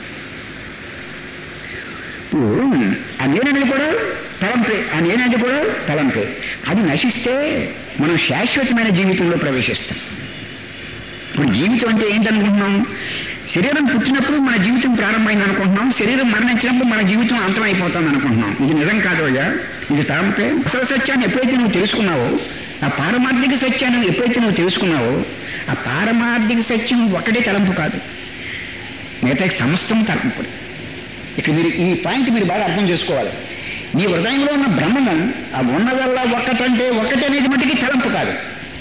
ఇప్పుడు ఆ నేననేది కూడా తలంపే ఆ నేనది కూడా తలంపే అది నశిస్తే మనం శాశ్వతమైన జీవితంలో ప్రవేశిస్తాం ఇప్పుడు జీవితం అంటే ఏంటనుకుంటున్నాం శరీరం పుట్టినప్పుడు మన జీవితం ప్రారంభమైంది అనుకుంటున్నాం శరీరం మరణించినప్పుడు మన జీవితం అంతమైపోతుంది అనుకుంటున్నాం ఇది నిజం కాదు అయ్యా ఇది తలంపే అసలు సత్యాన్ని ఎప్పుడైతే నువ్వు తెలుసుకున్నావో ఆ పారమార్థిక సత్యాన్ని ఎప్పుడైతే నువ్వు తెలుసుకున్నావో ఆ పారమార్థిక సత్యం ఒకటే తలంపు కాదు మిగతా సమస్తం తలంపు ఇక్కడ మీరు ఈ పాయింట్ మీరు బాగా అర్థం చేసుకోవాలి నీ హృదయంలో ఉన్న బ్రహ్మము ఆ ఉన్నదల్లా ఒక్కటంటే ఒకటి అనేది మటుకి తలంపు కాదు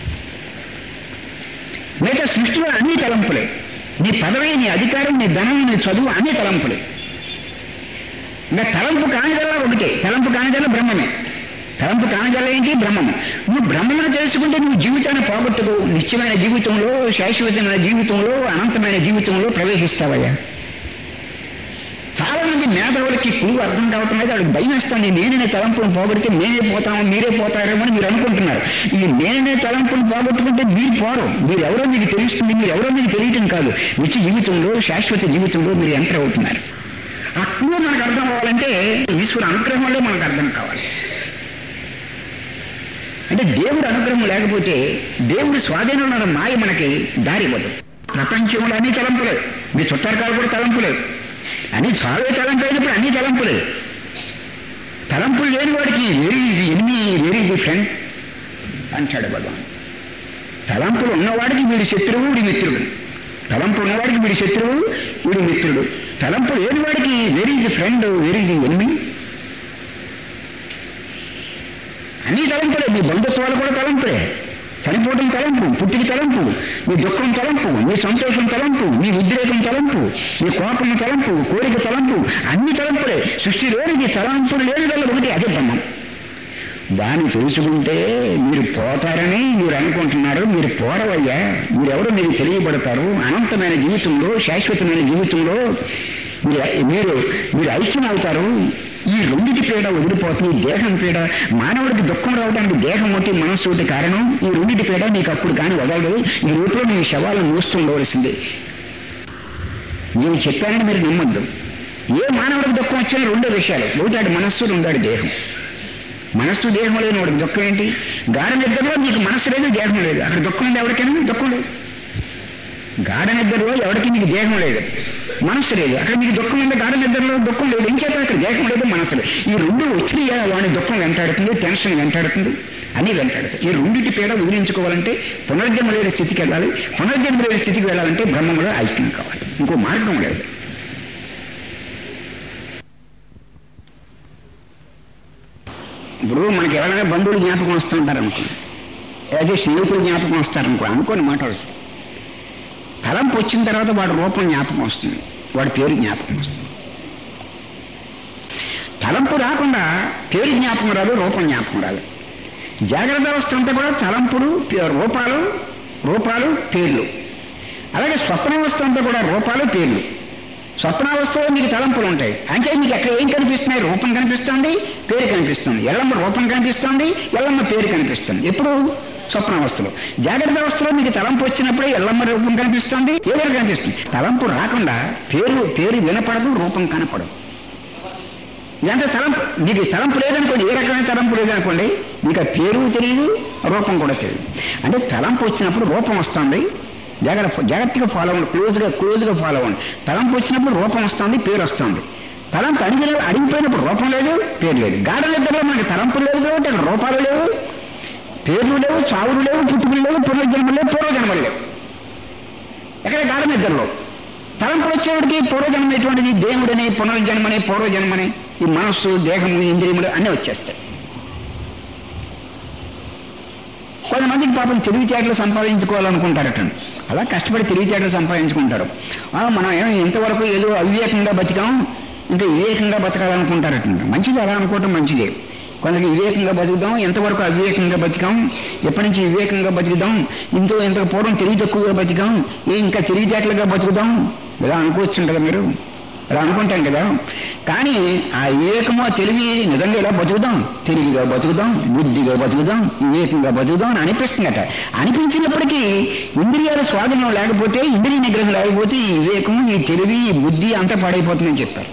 మిగతా సృష్టిలో అన్ని తలంపులే నీ పదవి నీ అధికారం నీ ధనం నీ చదువు అన్ని తలంపులే ఇంకా తలంపు కానిదల్లా ఒకటే తలంపు కానిదల్లా బ్రహ్మమే తలంపు కానిదల్లా ఏంటి బ్రహ్మము నువ్వు బ్రహ్మను తెలుసుకుంటే నువ్వు జీవితాన్ని పోగొట్టుకు నిత్యమైన జీవితంలో శాశ్వతమైన జీవితంలో అనంతమైన జీవితంలో ప్రవేశిస్తావయ్యా చాలా మంది మేధావులకి పురుగు అర్థం కావటం లేదు వాళ్ళకి భయం వేస్తుంది నేననే తలంపును పోగొడితే నేనే పోతాము మీరే పోతారేమో అని మీరు అనుకుంటున్నారు ఈ నేననే తలంపును పోగొట్టుకుంటే మీరు పోరు మీరు ఎవరో మీకు తెలుస్తుంది మీరు ఎవరో మీకు తెలియటం కాదు నిత్య జీవితంలో శాశ్వత జీవితంలో మీరు ఎంటర్ అవుతున్నారు ఆ క్లూ మనకు అర్థం అవ్వాలంటే ఈశ్వర అనుగ్రహం వల్లే మనకు అర్థం కావాలి అంటే దేవుడు అనుగ్రహం లేకపోతే దేవుడి స్వాధీనంలో ఉన్న మాయ మనకి దారి ఇవ్వదు ప్రపంచంలో అన్ని తలంపులే మీ చుట్టారకాలు కూడా తలంపులే అన్ని చావే తలంపు అయినప్పుడు అన్ని తలంపులే తలంపులు లేని వాడికి వెరీ ఈజీ ఎన్ని వెరీ ఈజీ ఫ్రెండ్ అంటాడు భగవాన్ తలంపులు ఉన్నవాడికి వీడి శత్రువు వీడి మిత్రుడు తలంపు ఉన్నవాడికి వీడి శత్రువు వీడి మిత్రుడు తలంపు లేని వాడికి very easy friend very easy enemy అన్ని తలంపులే మీ బంధుత్వాలు కూడా తలంపులే చనిపోవడం తలంపు పుట్టికి తలంపు మీ దుఃఖం తలంపు మీ సంతోషం తలంపు మీ ఉద్రేకం తలంపు మీ కోపం తలంపు కోరిక తలంపు అన్ని తలంపులే సృష్టిలోనికి తలంపులు లేనిదల్ల ఒకటి అదే బ్రహ్మం దాన్ని తెలుసుకుంటే మీరు పోతారని మీరు అనుకుంటున్నారు మీరు పోరవయ్యా మీరెవరో మీరు తెలియబడతారు అనంతమైన జీవితంలో శాశ్వతమైన జీవితంలో మీరు మీరు మీరు ఐక్యం అవుతారు ఈ రెండిటి పీడ వదిలిపోతుంది ఈ దేహం పీడ మానవుడికి దుఃఖం రావడానికి దేహం ఒకటి మనస్సు ఒకటి కారణం ఈ రెండిటి పీడ నీకు అప్పుడు కానీ వదలదు ఈ రూపంలో నీ శవాలను మోస్తూ ఉండవలసిందే నేను చెప్పానని మీరు నమ్మొద్దు ఏ మానవుడికి దుఃఖం వచ్చినా రెండో విషయాలు ఒకటాడు మనస్సు రెండాడు దేహం మనస్సు దేహం లేని వాడికి దుఃఖం ఏంటి గాఢ నిద్రలో నీకు మనస్సు లేదు దేహం లేదు అక్కడ దుఃఖం ఉంది ఎవరికైనా దుఃఖం లేదు గాఢ నిద్రలో ఎవరికి నీకు దేహం లేదు మనస్సు లేదు అక్కడ మీకు దుఃఖం ఉంది గాఢ నిద్రలో దుఃఖం లేదు ఏం చేత అక్కడ దేహం లేదు మనస్సు లేదు ఈ రెండు వచ్చి వాడి దుఃఖం వెంటాడుతుంది టెన్షన్ వెంటాడుతుంది అన్నీ వెంటాడుతాయి ఈ రెండింటి పీడ వదిలించుకోవాలంటే పునర్జన్మ లేని స్థితికి వెళ్ళాలి పునర్జన్మ లేని స్థితికి వెళ్ళాలంటే బ్రహ్మంలో ఐక్యం కావాలి ఇంకో మార్గం లేదు ఇప్పుడు మనకి ఎవరైనా బంధువులు జ్ఞాపకం వస్తుంటారు అనుకో అదే స్నేహితులు జ్ఞాపకం వస్తారనుకో అనుకోని మాట అవసరం తలంపు వచ్చిన తర్వాత వాడి రూపం జ్ఞాపకం వస్తుంది వాడి పేరు జ్ఞాపకం వస్తుంది తలంపు రాకుండా పేరు జ్ఞాపకం రాదు రూపం జ్ఞాపకం రాదు జాగ్రత్త అవస్థ అంతా కూడా తలంపులు పే- రూపాలు రూపాలు పేర్లు అలాగే స్వప్నావస్థ అంతా కూడా రూపాలు పేర్లు స్వప్నావస్థలో మీకు తలంపులు ఉంటాయి అంటే మీకు ఎక్కడ ఏం కనిపిస్తున్నాయి రూపం కనిపిస్తుంది పేరు కనిపిస్తుంది ఎల్లమ్మ రూపం కనిపిస్తుంది ఎల్లమ్మ పేరు కనిపిస్తుంది ఎప్పుడు స్వప్నావస్థలో జాగ్రత్త అవస్థలో మీకు తలంపు వచ్చినప్పుడే ఎల్లమ్మ రూపం కనిపిస్తుంది పేరు కనిపిస్తుంది తలంపు రాకుండా పేరు పేరు వినపడదు రూపం కనపడదు ఇదంతా తలంపు మీకు తలంపు లేదనుకోండి ఏ రకమైన తలంపు లేదనుకోండి మీకు ఆ పేరు తెలియదు రూపం కూడా తెలియదు అంటే తలంపు వచ్చినప్పుడు రూపం వస్తుంది జాగ్రత్త జాగ్రత్తగా ఫాలో అవ్వండి క్లోజ్గా క్లోజ్గా ఫాలో అవ్వండి తలంపు వచ్చినప్పుడు రూపం వస్తుంది పేరు వస్తుంది తలంపు అడిగిన అడిగిపోయినప్పుడు రూపం లేదు పేరు లేదు గాఢ నిద్రలో మనకి తలంపులు లేవు కాబట్టి అక్కడ రూపాలు లేవు పేర్లు లేవు చావులు లేవు పుట్టుకులు లేవు పునర్జన్మలు లేవు పూర్వజన్మలు లేవు ఎక్కడ గాఢ నిద్రలో తలంపులు వచ్చేవాడికి పూర్వజన్మ ఎటువంటిది దేవుడని పునర్జన్మని పూర్వజన్మని ఈ మనస్సు దేహము ఇంద్రియములు అన్నీ వచ్చేస్తాయి కొంతమందికి పాపం తెలివితేటలు సంపాదించుకోవాలనుకుంటారట అలా కష్టపడి తెలివితేటలు సంపాదించుకుంటారు ఆ, మనం ఏమో ఇంతవరకు ఏదో అవివేకంగా బతికాం ఇంకా వివేకంగా బతకాలనుకుంటారట మంచిది అలా అనుకోవటం మంచిదే కొందరికి వివేకంగా బతుకుదాం ఎంతవరకు అవివేకంగా బతికాం ఎప్పటి నుంచి వివేకంగా బతుకుదాం ఇంతో ఇంత పూర్వం తెలివి తక్కువగా బతికాం ఏ ఇంకా తెలివితేటలుగా బతుకుదాం ఇలా అనుకోవచ్చు కదా మీరు అలా అనుకుంటాం కదా కానీ ఆ వివేకము ఆ తెలివి నిజంగా ఇలా బతుకుదాం తెలివిగా బతుకుదాం బుద్ధిగా బతుకుదాం వివేకంగా బతుకుదాం అని అనిపిస్తుందట అనిపించినప్పటికీ ఇంద్రియాల స్వాధీనం లేకపోతే ఇంద్రియ నిగ్రహం లేకపోతే ఈ వివేకము ఈ తెలివి ఈ బుద్ధి అంతా పాడైపోతుందని చెప్పారు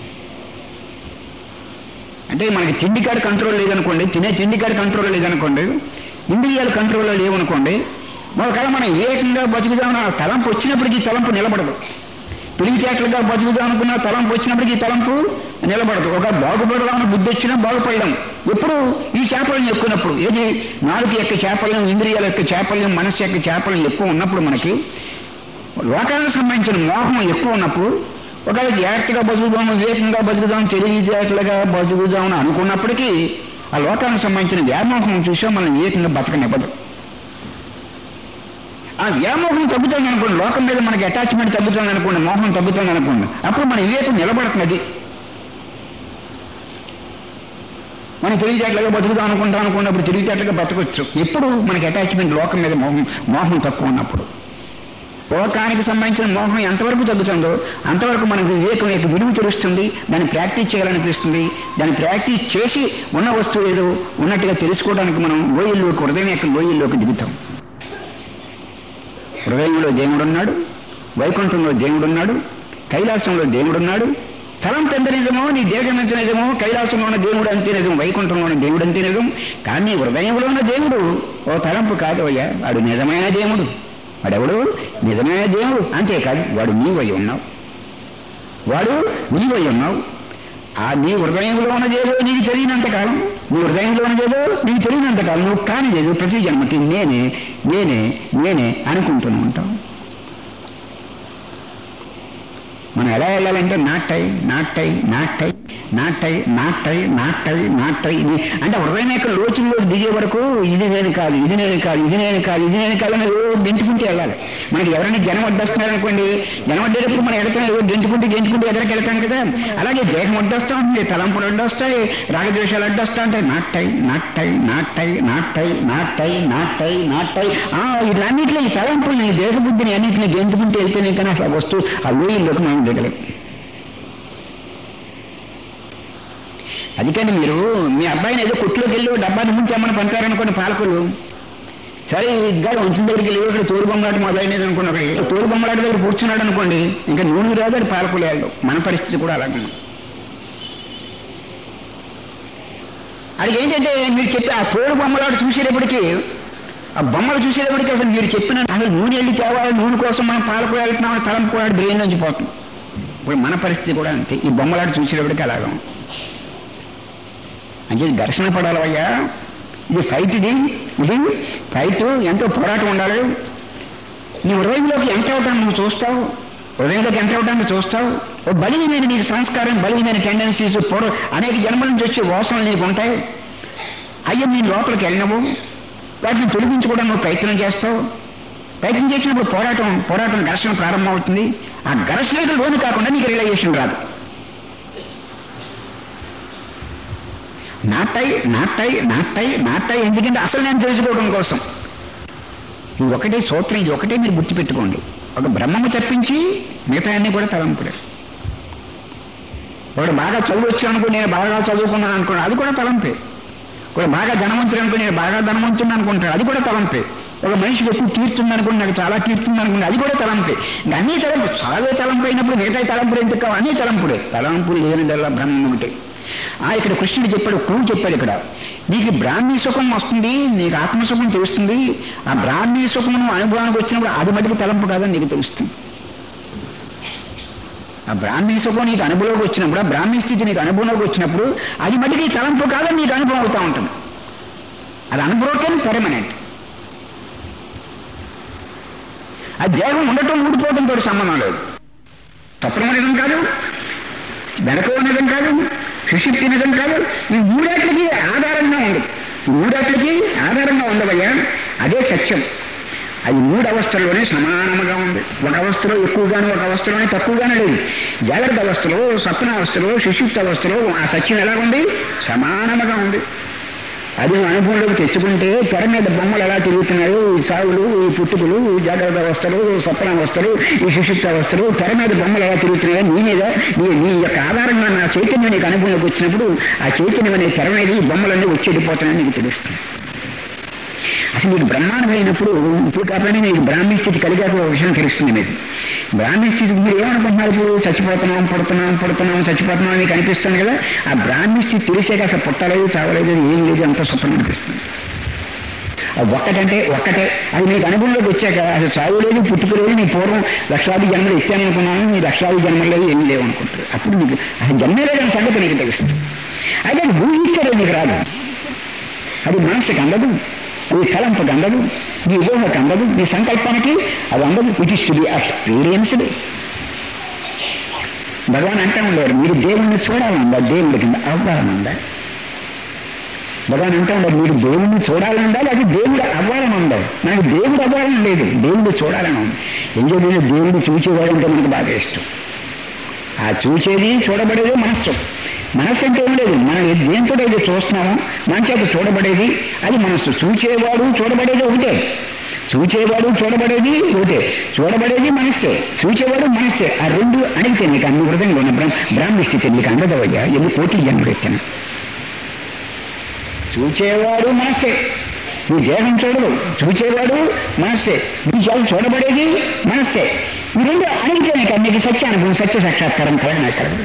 అంటే మనకి తిండి కాడ కంట్రోల్ లేదనుకోండి తినే తిండి కాడ కంట్రోల్ లేదనుకోండి ఇంద్రియాల కంట్రోల్లో లేవనుకోండి ఒకవేళ మనం వివేకంగా బతుకుదామని ఆ తలంపు వచ్చినప్పటికీ తలంపు నిలబడదు తెలివితేటలుగా బతుకుదాం అనుకున్న తలంపు వచ్చినప్పటికీ ఈ తలంపు నిలబడదు ఒక బాగుపడదామని బుద్ధి వచ్చినా బాగుపడడం ఎప్పుడు ఈ చేపలను ఎక్కున్నప్పుడు ఏది నాలుగు యొక్క చేపలను ఇంద్రియాల యొక్క చేపలను మనసు యొక్క చేపలను ఎక్కువ ఉన్నప్పుడు మనకి లోకానికి సంబంధించిన మోహం ఎక్కువ ఉన్నప్పుడు ఒకవేళ జాగ్రత్తగా బతుకుదాం వివేకంగా బతుకుదాం తెలివితేటలుగా బతుకుదాం అని అనుకున్నప్పటికీ ఆ లోకానికి సంబంధించిన వ్యామోహం చూసా మనం వివేకంగా బతకనివ్వదు ఆ వ్యామోహం తగ్గుతుంది అనుకోండి లోకం మీద మనకి అటాచ్మెంట్ తగ్గుతుంది అనుకోండి మోహం తగ్గుతుంది అనుకోండి అప్పుడు మన వివేకం నిలబడుతున్నది మనం తెలివితేటలుగా బతుకుదాం అనుకుంటాం అనుకోండి అప్పుడు తెలివితేటలుగా బతకొచ్చు ఎప్పుడు మనకి అటాచ్మెంట్ లోకం మీద మోహం మోహం తక్కువ ఉన్నప్పుడు లోకానికి సంబంధించిన మోహం ఎంతవరకు తగ్గుతుందో అంతవరకు మనకు వివేకం యొక్క విలువ తెలుస్తుంది దాన్ని ప్రాక్టీస్ చేయాలనిపిస్తుంది దాన్ని ప్రాక్టీస్ చేసి ఉన్న వస్తువు ఏదో ఉన్నట్టుగా తెలుసుకోవడానికి మనం లోయల్లోకి హృదయం యొక్క లోయల్లోకి దిగుతాం హృదయంలో దేవుడున్నాడు వైకుంఠంలో దేవుడున్నాడు కైలాసంలో దేవుడున్నాడు తలంపు ఎంత నిజమో నీ దేశం ఎంత నిజమో కైలాసంలో ఉన్న దేవుడు అంతే నిజం వైకుంఠంలో ఉన్న దేవుడు అంతే నిజం కానీ హృదయంలో ఉన్న దేవుడు ఓ తలంపు కాదు అయ్యా వాడు నిజమైన దేవుడు వాడెవడు నిజమైన దేవుడు అంతేకాదు వాడు నీవై ఉన్నావు వాడు నీవై ఉన్నావు ఆ నీ హృదయంలో ఉన్నదేదో నీకు తెలియనంత కాలం నీ హృదయంలో ఉన్నదేదో నీకు తెలియనంత కాలం నువ్వు కానిదేదో ప్రతి జన్మకి నేనే నేనే నేనే అనుకుంటూనే ఉంటావు మనం ఎలా వెళ్ళాలంటే నాటై నాటై నాటై నాటై నాటై నాటై నాటై ఇది అంటే హృదయం యొక్క లోతుల్లో దిగే వరకు ఇది నేను కాదు ఇది నేను కాదు ఇది నేను కాదు ఇది నేను కాదు అని ఏదో గెంటుకుంటూ వెళ్ళాలి మనకి ఎవరైనా జనం అడ్డొస్తున్నారు అనుకోండి జనం అడ్డేటప్పుడు మనం వెళ్తాం ఏదో గెంటుకుంటూ గెంటుకుంటూ ఎదరికి వెళ్తాం కదా అలాగే దేహం అడ్డొస్తా ఉంటుంది తలంపులు అడ్డొస్తాయి రాగద్వేషాలు అడ్డొస్తా ఉంటాయి నాటై నాటై నాటై నాటై నాటై నాటై నాటై ఆ ఇట్లన్నింటిలో ఈ తలంపుల్ని ఈ దేహబుద్ధిని అన్నింటిని గెంటుకుంటూ వెళ్తేనే కానీ అసలు ఆ వస్తువు ఆ లోయల్లోకి మనం దిగలేం అందుకని మీరు మీ అబ్బాయిని ఏదో కొట్టులోకి వెళ్ళి ఓ డబ్బాని ముంచామని పంపారనుకోండి పాలకులు సరే ఇంకా వంచిన దగ్గరికి వెళ్ళి ఇక్కడ తోడు బొమ్మలాట మొదలైనది అనుకోండి అక్కడ తోడు బొమ్మలాట దగ్గర కూర్చున్నాడు అనుకోండి ఇంకా నూనె రాదు అది పాలకులు వెళ్ళదు మన పరిస్థితి కూడా అలాగే ఉంది. అది ఏంటంటే మీరు చెప్పి ఆ తోడు బొమ్మలాట చూసేటప్పటికి ఆ బొమ్మలు చూసేటప్పటికి అసలు మీరు చెప్పిన అసలు నూనె వెళ్ళి తేవాలి నూనె కోసం మనం పాలకు వెళ్తున్నాం తలంపు కూడా బ్రెయిన్ నుంచి పోతుంది ఇప్పుడు మన పరిస్థితి కూడా అంతే ఈ బొమ్మలాట చూసేటప్పటికి అలాగా ఉంది. అంటే ఘర్షణ పడాలయ్యా ఇది ఫైట్ ఇది ఇది ఫైట్ ఎంతో పోరాటం ఉండాలి నీ హృదయంలోకి ఎంత అవటాన్ని నువ్వు చూస్తావు హృదయంలోకి ఎంత అవటాన్ని చూస్తావు ఓ బలీయమైన నీకు సంస్కారం బలీయమైన టెండెన్సీస్ పొర అనేక జన్మల నుంచి వచ్చే వాసనలు నీకు ఉంటాయి అయ్యో నీ లోపలికి వెళ్ళినవు వాటిని తొలగించుకోవడానికి నువ్వు ప్రయత్నం చేస్తావు ప్రయత్నం చేసినప్పుడు పోరాటం పోరాటం ఘర్షణ ప్రారంభమవుతుంది ఆ ఘర్షణకు లోను కాకుండా నీకు రియలైజేషన్ రాదు నాటై నాటై నాటై నాటై ఎందుకంటే అసలు నేను తెలుసుకోవడం కోసం ఇది ఒకటే సూత్రం ఇది ఒకటే మీరు గుర్తుపెట్టుకోండి ఒక బ్రహ్మము తప్పించి మిగతా అన్నీ కూడా తలంపులే వాడు బాగా చదువు వచ్చాను అనుకో నేను బాగా చదువుకున్నాను అనుకున్నాను అది కూడా తలంపే వాడు బాగా ధనవంతుడు అనుకో నేను బాగా ధనవంతుడు అనుకుంటాడు అది కూడా తలంపే ఒక మనిషికి ఎక్కువ కీర్తుంది అనుకోండి నాకు చాలా కీర్తుంది అనుకోండి అది కూడా తలంపే ఇంకా అన్నీ తలంపు చాలా తలంపు అయినప్పుడు మిగతా తలంపులు ఎందుకు కావు అన్నీ తలంపులే తలంపులు లేనిదల్లా బ్రహ్మం ఒకటి ఆ ఇక్కడ కృష్ణుడు చెప్పాడు క్రూ చెప్పాడు ఇక్కడ నీకు బ్రాహ్మీ సుఖం వస్తుంది నీకు ఆత్మసుఖం తెలుస్తుంది ఆ బ్రాహ్మీ సుఖం నువ్వు అనుభవానికి వచ్చినప్పుడు అది మటుకు తలంపు కాదని నీకు తెలుస్తుంది ఆ బ్రాహ్మీ సుఖం నీకు అనుభవంలోకి వచ్చినప్పుడు ఆ బ్రాహ్మీ స్థితి నీకు అనుభవంలోకి వచ్చినప్పుడు అది మటుకు ఈ తలంపు కాదని నీకు అనుభవం అవుతూ ఉంటుంది అది అనుభవం పెర్మనెంట్ ఆ దేహం ఉండటం ఊడిపోవడంతో సంబంధం లేదు తప్పడం నిజం కాదు వెనక నిజం కాదు సుశక్తి నిజం కాదు ఈ మూడాట్లకి ఆధారంగా ఉంది ఈ మూడాట్లకి ఆధారంగా ఉండవయ్యా అదే సత్యం అది మూడు అవస్థల్లోనే సమానముగా ఉంది ఒక అవస్థలో ఎక్కువగాను ఒక అవస్థలోనే తక్కువగానే లేదు జాగ్రత్త అవస్థలో స్వప్న అవస్థలో సుశుక్త అవస్థలో ఆ సత్యం ఎలా ఉంది సమానముగా ఉంది అది అనుభవంలోకి తెచ్చుకుంటే తెర మీద బొమ్మలు ఎలా తిరుగుతున్నాయో ఈ సావులు ఈ పుట్టుకులు ఈ జాగ్రత్త అవస్థలు స్వప్న అవస్థలు ఈ సుశుక్త అవస్థలు తెర మీద బొమ్మలు ఎలా తిరుగుతున్నాయో నీ మీద నీ నీ యొక్క ఆధారంగా నా చైతన్యం నీకు అనుభవంలోకి వచ్చినప్పుడు ఆ చైతన్యం అనే తెర మీద ఈ బొమ్మలన్నీ వచ్చి వెళ్ళిపోతున్నాయని నీకు తెలుస్తుంది అసలు నీకు బ్రహ్మాండం అయినప్పుడు ఇప్పుడు కాబట్టి నీకు బ్రాహ్మీ స్థితి కలిగాక ఒక విషయం తెలుస్తుంది మీకు బ్రాహ్మీ స్థితి మీరు ఏమనుకుంటున్నారు ఇప్పుడు చచ్చిపోతున్నాం పుడుతున్నాం పుడుతున్నాం చచ్చిపోతున్నాం అని మీకు అనిపిస్తుంది కదా ఆ బ్రాహ్మీ స్థితి తెలిసాక అసలు పుట్టలేదు చావలేదు ఏం లేదు అంత స్వప్నం అనిపిస్తుంది ఆ ఒక్కటంటే ఒక్కటే అది మీకు అనుభవంలోకి వచ్చాక అసలు చావు లేదు పుట్టుక లేదు నీ పూర్వం లక్షాది జన్మలు ఎత్తాననుకున్నాను నీ లక్షాది జన్మలు లేదు ఏం లేవు అనుకుంటారు అప్పుడు నీకు అసలు జన్మే లేదని సంగతి నీకు తెలుస్తుంది అయితే అది ఊహిస్తే నీకు రాదు అది మనసుకి అందదు నీ తలంపుకి అందదు నీ ఊహకు అందదు నీ సంకల్పానికి అది అందదు it is to be experienced Bhagavan అంటా ఉండేవారు మీరు దేవుణ్ణి చూడాలందా దేవుడి కింద అవ్వాలనుందా భగవాన్ అంటా ఉండేవారు మీరు దేవుణ్ణి చూడాలని ఉండాలి అది దేవుడు అవ్వాలని ఉండాలి మనకి దేవుడు అవ్వాలని లేదు దేవుడు చూడాలని ఉంది ఎందుకు నేను దేవుడు చూసేవాడంటే మనకు బాగా ఇష్టం ఆ చూసేది చూడబడేది మనస్సు మనస్సు అంటే ఏం లేదు మనం ఏ- దేంతో అయితే చూస్తున్నామో మన చేత చూడబడేది అది మనస్సు చూచేవాడు చూడబడేది ఒకటే చూచేవాడు చూడబడేది ఒకటే చూడబడేది మనస్సే చూచేవాడు మనస్సే ఆ రెండు అడిగితే నీకు అన్ని హృదయంలో ఉన్న బ్రహ్మ బ్రాహ్మీ స్థితి నీకు అందదవయ్యా ఎన్ని కోటి జన్మలు ఎత్తాను చూచేవాడు మనస్సే నీ దేహం చూడదు చూచేవాడు మనస్సే నీ చేత చూడబడేది మనస్సే ఈ రెండు అడిగితే నీకు అన్నికి సత్య అనుభవం సత్య సాక్షాత్కారం కలగనే కలగదు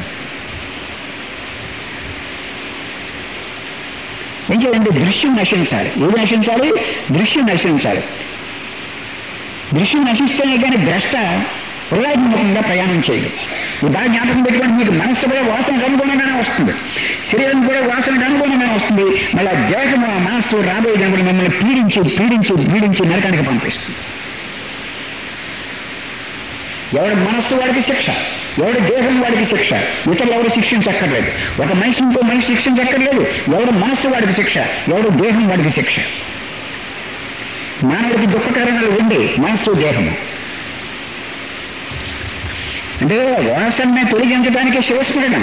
ఏం చేయాలంటే దృశ్యం నశించాలి ఏది నశించాలి దృశ్యం నశించాలి దృశ్యం నశిస్తేనే కానీ భ్రష్ట హృదయాత్మకంగా ప్రయాణం చేయదు ఈ బాగా జ్ఞాపకం పెట్టుకోండి మీకు మనస్సు కూడా వాసనకు అనుగుణంగానే వస్తుంది శరీరం కూడా వాసనకు అనుగుణంగానే వస్తుంది మళ్ళీ ఆ దేహము ఆ మనస్సు రాబోయే జన్మలు మిమ్మల్ని పీడించి పీడించి పీడించి నరకానికి పంపిస్తుంది ఎవరి మనస్సు వాడికి శిక్ష ఎవరి దేహం వాడికి శిక్ష ఇతరులు ఎవరు శిక్షించక్కర్లేదు ఒక మనిషి ఇంకో మనిషి శిక్షించక్కర్లేదు ఎవరి మనస్సు వాడికి శిక్ష ఎవరి దేహం వాడికి శిక్ష మానవుడికి దుఃఖ కారణాలు ఉంది మనస్సు దేహము అంటే వాసనని తొలగించడానికి శివస్మరణ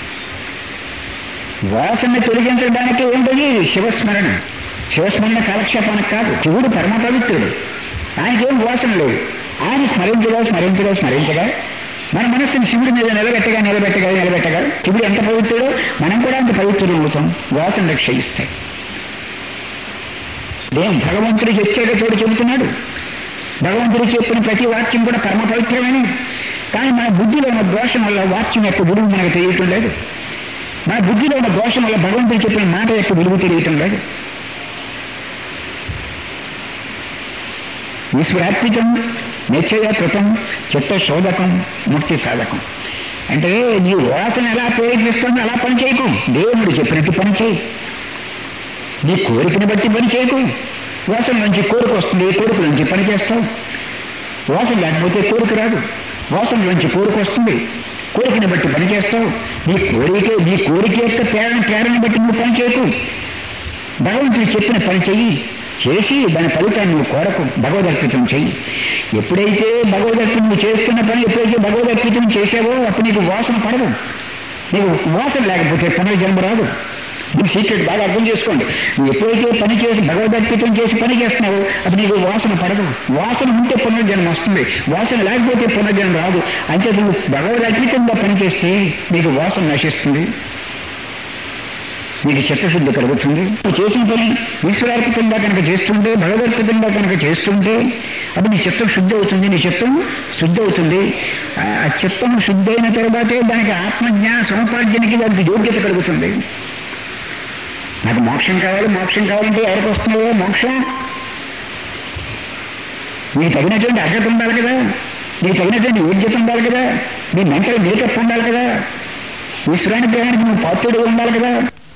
వాసనని తొలగించడానికి ఏంటది శివస్మరణ శివస్మరణ కాలక్షేపానికి కాదు శివుడు పరమ పవిత్రుడు ఆయనకేం వాసన లేదు ఆయన స్మరించగా స్మరించగా స్మరించగా మన మనస్సుని శివుడి మీద నిలబెట్టగా నిలబెట్టగా నిలబెట్టగా శివుడు ఎంత పవిత్రుడో మనం కూడా అంత పవిత్రులు అవుతాం వాసనలు క్షయిస్తాయి దేం భగవంతుడికి హెచ్చరిక తోడు చెబుతున్నాడు భగవంతుడు చెప్పిన ప్రతి వాక్యం కూడా పరమ పవిత్రమైన కానీ మన బుద్ధిలో ఉన్న దోషం వల్ల వాక్యం యొక్క విలువ మనకు తెలియటం లేదు మన బుద్ధిలో ఉన్న దోషం వల్ల భగవంతుడు చెప్పిన మాట యొక్క విలువ తెలియటం లేదు ఈశ్వరార్పితం నిశ్చయ కృతం చిత్త శోధకం ముక్తి సాధకం అంటే నీ వాసన ఎలా ప్రేరేపిస్తుందో అలా పని చేయకు దేవుడు చెప్పినట్టు పని చేయి నీ కోరికని బట్టి పని చేయకు వాసన నుంచి కోరిక వస్తుంది కోరిక నుంచి పని చేస్తావు వాసన లేకపోతే కోరిక రాదు వాసన నుంచి కోరిక వస్తుంది కోరికని బట్టి పని చేస్తావు నీ కోరిక నీ కోరిక యొక్క ప్రేరణ ప్రేరణ బట్టి నువ్వు పని చేయకు భగవంతుడు చెప్పిన పని చెయ్యి చేసి దాని ఫలితాన్ని నువ్వు కోరకు భగవదర్పితం చెయ్యి ఎప్పుడైతే భగవదర్పితం నువ్వు చేస్తున్న పని ఎప్పుడైతే భగవదర్పితం చేసావో అప్పుడు నీకు వాసన పడదు నీకు వాసన లేకపోతే పునర్జన్మ రాదు ఈ సీక్రెట్ బాగా అర్థం చేసుకోండి నువ్వు ఎప్పుడైతే పని చేసి భగవదర్పితం చేసి పని చేస్తున్నావో అప్పుడు నీకు వాసన పడదు వాసన ఉంటే పునర్జన్మ వస్తుంది వాసన లేకపోతే పునర్జన్మ రాదు అంచేత నువ్వు భగవదర్పితంగా పని చేస్తే నీకు వాసన నశిస్తుంది నీకు చిత్తశుద్ధి కలుగుతుంది నువ్వు చేసిన పని ఈశ్వరార్పితంగా కనుక చేస్తుంటే భగవద్గీతంగా కనుక చేస్తుంటే అప్పుడు నీ చిత్తం శుద్ధి అవుతుంది నీ చిత్తం శుద్ధి అవుతుంది ఆ ఆ చిత్తం శుద్ధి అయిన తర్వాతే దానికి ఆత్మజ్ఞాన సముపార్జనకి దానికి యోగ్యత కలుగుతుంది నాకు మోక్షం కావాలి మోక్షం కావాలంటే ఎవరికి వస్తున్నాయో మోక్షం నీకు తగినటువంటి అర్హత ఉండాలి కదా నీకు తగినటువంటి యోగ్యత ఉండాలి కదా నీ మెంటల్ మేకప్ ఉండాలి కదా ఈశ్వరానుగ్రహానికి నువ్వు పాత్రుడు ఉండాలి కదా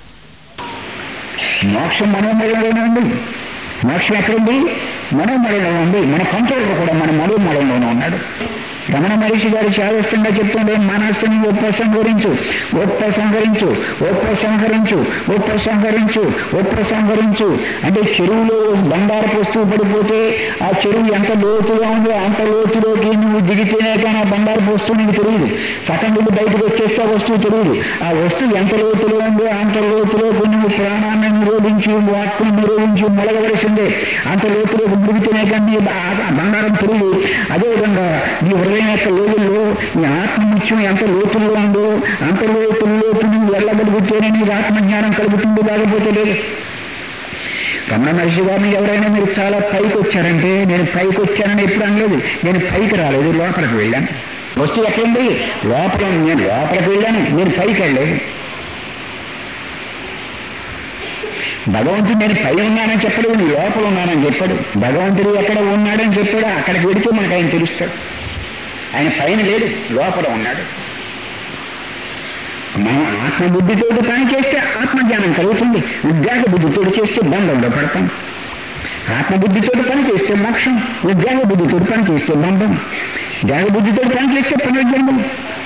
మోక్షం మనోమయంలోనే ఉంది మోక్షం ఎక్కడుంది మనోమయంలో ఉంది మన కంట్రోలర్ కూడా మన మనోమయంలోనే ఉన్నాడు రమణ మహర్షి గారు చాదస్తంగా చెప్తుండే మనస్సుని ఉపసంహరించు ఉపసంహరించు ఉపసంహరించు ఉపసంహరించు ఉపసంహరించు అంటే చెరువులో బండారపు వస్తువు పడిపోతే ఆ చెరువు ఎంత లోతుగా ఉందో అంత లోతులోకి నువ్వు దిగితేనే కానీ ఆ బండారపు వస్తువు నీకు తెలియదు సగం నుండి బయటకు వచ్చేస్తే ఆ వస్తువు తెలియదు ఆ వస్తువు ఎంత లోతులో ఉందో అంత లోతులోకి నువ్వు ప్రాణాన్ని నిరోధించి వాక్కును నిరోధించి మొలగవలసిందే అంత లోతులోకి ముడిగితేనే కానీ ఆ- ఆ బంగారం తెలియదు అదేవిధంగా నీ హృదయం యొక్క లోతుల్లో నీ ఆత్మముత్యం ఎంత లోతుల్లో ఉందో అంత లోతుల్లోకి నువ్వు వెళ్ళగలిగితేనే నీకు ఆత్మజ్ఞానం కలుగుతుంది లేకపోతే లేదు రమణ మహర్షి గారిని ఎవరైనా మీరు చాలా పైకి వచ్చారంటే నేను పైకి వచ్చానని ఎప్పుడు అనలేదు నేను పైకి రాలేదు లోపలికి వెళ్ళాను వస్తువు ఎక్కడుంది లోపల ఉంది. నేను లోపలికి వెళ్ళాను నేను పైకి వెళ్ళలేదు భగవంతుడు నేను పై ఉన్నానని చెప్పలేదు నీ లోపల ఉన్నానని చెప్పాడు భగవంతుడు ఎక్కడ ఉన్నాడని చెప్పాడు అక్కడికి వెడితే మనకు ఆయన తెలుస్తాడు ఆయన పైన లేడు లోపల ఉన్నాడు మనం ఆత్మబుద్ధితో పని చేస్తే ఆత్మజ్ఞానం కలుగుతుంది ఉద్యోగ బుద్ధితో చేస్తే బంధంలో పడతాం ఆత్మబుద్ధితో పని చేస్తే మోక్షం ఉద్యోగ బుద్ధితో పని చేస్తే బంధం దేహ బుద్ధితో పని చేస్తే పునర్జన్మం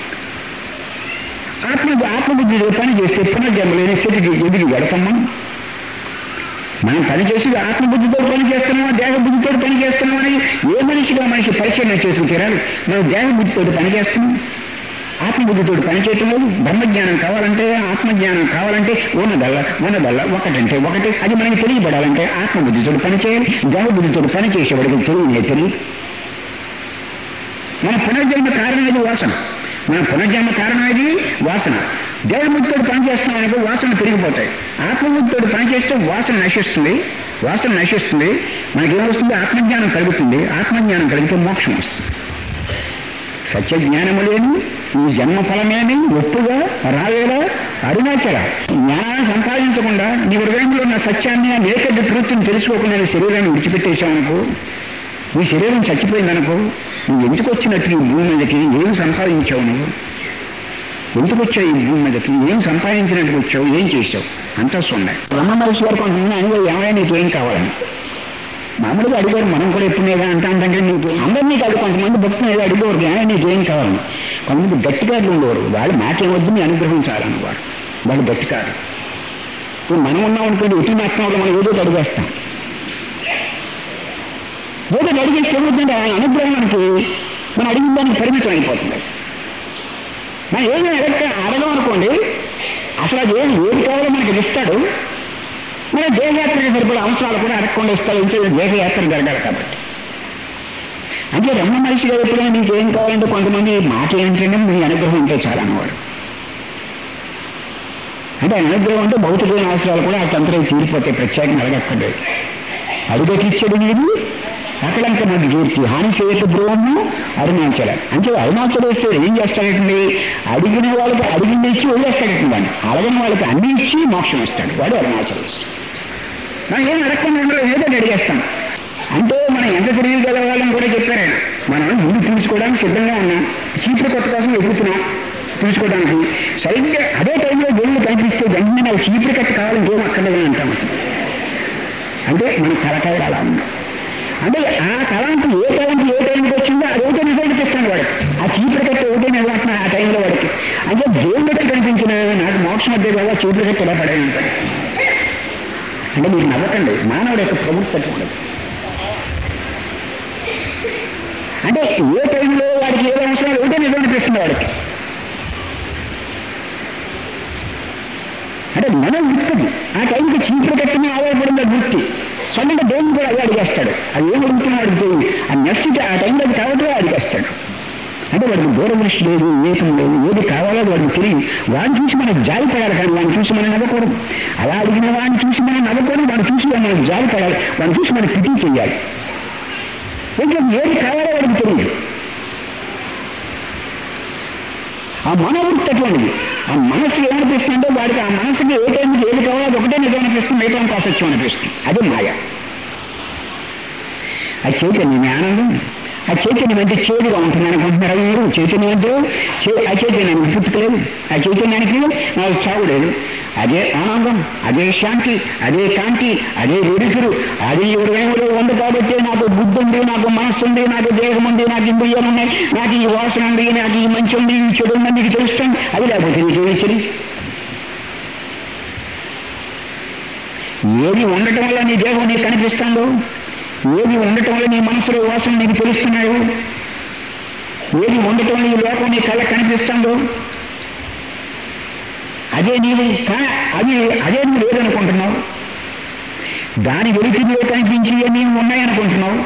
ఆత్మ ఆత్మబుద్ధితో పని చేస్తే పునర్జన్మ లేని స్థితికి ఎదిగి వెడతాం మనం మనం పని చేసి ఆత్మబుద్ధితో పని చేస్తున్నామా దేహ బుద్ధితో పని చేస్తున్నామా అని ఏ మనిషిగా మనిషి పరిశీలన చేసుకు తీరాలి మనం దేహ బుద్ధితో పని చేస్తున్నాం ఆత్మబుద్ధితో పని చేయటం లేదు బ్రహ్మజ్ఞానం కావాలంటే ఆత్మజ్ఞానం కావాలంటే ఉన్నదల్లా ఉన్నదల్లా ఒకటంటే ఒకటి అది మనకి తెలియబడాలంటే ఆత్మబుద్ధితో పని చేయాలి దేహ బుద్ధితో పని చేసేవాడికి తెలియనే తెలియదు మన పునర్జన్మ కారణం ఇది వాసన మన పునర్జన్మ కారణం ఇది వాసన దేవబుద్ధితో పని చేస్తున్నాం అనుకో వాసన పెరిగిపోతాయి ఆత్మబుద్ధితో పని చేస్తే వాసన నశిస్తుంది వాసన నశిస్తుంది మనకేమొస్తుంది ఆత్మజ్ఞానం కలుగుతుంది ఆత్మజ్ఞానం కలిగితే మోక్షం వస్తుంది సత్య జ్ఞానము లేని ఈ జన్మ ఫలమేమి ఒప్పుగా రావేలా అరుణాచల జ్ఞానాన్ని సంపాదించకుండా నీ హృదయంలో ఉన్న సత్యాన్ని ఆ నేకడ్ ట్రూత్ని తెలుసుకోకుండా నీ శరీరాన్ని విడిచిపెట్టేశావనుకో నీ శరీరం చచ్చిపోయిందనుకో నువ్వు ఎందుకు వచ్చినట్టు ఈ భూమి మీదకి ఏం సంపాదించావు నువ్వు ఎందుకు వచ్చావు ఈ భూమి మీదకి ఏం సంపాదించినట్టు వచ్చావు ఏం చేసావు అంతా సున్నా రమణ మహర్షి గారు కొంతమంది అనుభవం ఏమైనా నీకు ఏం కావాలని మామూలుగా అడిగారు మనం కూడా ఎప్పుడు ఏదో అంటా అంటే నీకు అందరినీ కాదు కొంతమంది భక్తులు ఏదో అడిగేవారు ఏమైనా నీకేం కావాలని కొంతమంది గట్టికారులు ఉండేవారు వాళ్ళు మాకేమొద్దు నీ అనుగ్రహించాలన్నవారు వాళ్ళు గట్టికారు ఇప్పుడు మనం ఉన్నాం అనుకోండి ఎటు మాట్లాడే మనం ఏదో ఒకటి అడిగేస్తాం ఏదో ఒకటి అడిగేస్తే ఏమవుతుందంటే ఆయన అనుగ్రహం మనకి మనం అడిగిన దానికి పరిమితం అయిపోతుంది మనం ఏది అడగ అడగం అనుకోండి అసలు అది ఏది ఏది కావాలో మనకి అది ఇస్తాడు మన దేహయాత్రకు సరిపడే అంశాలు కూడా అడగకుండా ఇస్తాడు ఎందుకంటే దేహయాత్ర జరగాలి కాబట్టి అంటే రమణ మనిషి గారు ఎప్పుడైనా నీకు ఏం కావాలంటే కొంతమంది మాట ఏంటంటే మీ అనుగ్రహం ఉంటే చాలా అన్నవాడు అంటే ఆయన అనుగ్రహం అంటే భౌతికమైన అవసరాలు కూడా ఆ తంత్రం తీరిపోతే ప్రత్యేకంగా అడగక్కర్లేదు అడుగకిచ్చడు నీరు అక్కడంక మనకి కీర్తి హాని చేయక బ్రోహము అరుణాచల అంటే అరుణాచలేశ్వరుడు ఏం చేస్తాడంటే అడిగిన వాళ్ళకి అడిగింది ఇచ్చి వదిలేస్తాడటండి వాడిని అడగని వాళ్ళకి అన్ని ఇచ్చి మోక్షం ఇస్తాడు వాడు అరుణాచలేశ్వరుడు మనం ఏం అడగకుండా ఉండదు ఏదో అడిగేస్తాం అంటే మనం ఎంత తెలియగలగాలని కూడా చెప్పారు ఆయన మనం ముందు తీసుకోవడానికి సిద్ధంగా ఉన్నాం చీపురు కొత్త కోసం ఎదుగుతున్నాం తీసుకోవడానికి సరిగ్గా అదే టైంలో దేవుళ్ళు కనిపిస్తే వెంటనే నాకు చీపురు కట్ట కావాలని ఇంకేం అక్కర్లేదని అంటాం అంటే మన తలకాయలు అలా ఉంది అంటే ఆ తలాంటి ఏ తలాంటి ఏ టైంకి వచ్చిందో అది ఒకటే రిజల్ట్ ఇస్తాను వాడికి ఆ చీపురు కట్ట ఒకటే నిలబడుతున్నా ఆ టైంలో వాడికి అంటే దేవుడు వచ్చి కనిపించిన నాకు మోక్షం మధ్య కదా చీపురు కట్ట ఎలా పడే ఉంటాడు అంటే మీకు నవ్వకండి మానవుడు యొక్క ప్రవృత్తి అటువంటిది అంటే ఏ టైంలో వాడికి ఏదో అవసరం ఒకటే నిజం అనిపిస్తుంది వాడికి అంటే మన వృత్తి ఆ టైంకి చీపురు కట్టిన ఆధారపడింది ఆ వృత్తి సొంతంగా దేవుని కూడా అదే అడిగేస్తాడు అది ఏం అడుగుతున్నాడు వాడికి తెలియదు ఆ నెక్స్ట్ ఆ టైంలో అది కాబట్టి అడిగేస్తాడు అంటే వాడికి దూరదృష్టి లేదు వివేకం లేదు ఏది కావాలో అది వాడికి తెలియదు వాడిని చూసి మనం జాలి పడాలి కానీ వాడిని చూసి మనం నవ్వకూడదు అలా అడిగిన వాడిని చూసి మనం నవ్వకూడదు వాడిని చూసి మనం జాలి పడాలి వాడిని చూసి మనం పిటి చేయాలి ఇంకా ఏది కావాలో వాడికి తెలియదు ఆ మనోవృత్తి అటువంటిది ఆ మనసు ఏమనిపిస్తుందంటే వాడికి ఆ మనసుకి ఏ టైంకి ఏది కావాలో అది ఒకటే నిజం అనిపిస్తుంది మిగతా అంతా అసత్యం అనిపిస్తుంది అదే మాయ ఆ చైతన్యం ఆనందం ఆ చైతన్యం అంటే చేదుగా ఉంటుంది అనుకుంటున్నారా మీరు చైతన్యం అంటే చే- ఆ చైతన్యానికి పుట్టుకలేదు ఆ చైతన్యానికి నాకు చావు లేదు అదే ఆనందం అదే శాంతి అదే కాంతి అదే వెలుతురు అదే ఎవరిలో ఉంది కాబట్టి నాకు బుద్ధి ఉంది నాకు మనస్సు ఉంది నాకు దేహం ఉంది నాకు ఇంద్రియాలు ఉన్నాయి నాకు ఈ వాసన ఉంది నాకు ఈ మంచి ఉంది ఈ చెడు ఉంది నీకు తెలుస్తుంది అది లేకపోతే నీకు ఏమి తెలియదు ఏది ఉండటం వల్ల నీ దేహం నీకు కనిపిస్తుందో ఏది ఉండటం వల్ల నీ మనసులో వాసన నీకు తెలుస్తున్నాయో ఏది ఉండటం వల్ల ఈ లోకం నీ కళ్ళ కనిపిస్తుందో అదే నీవు కా- అది అదే నువ్వు లేదనుకుంటున్నావు దాని వెలుతురులో కనిపించి నీవు ఉన్నాయనుకుంటున్నావు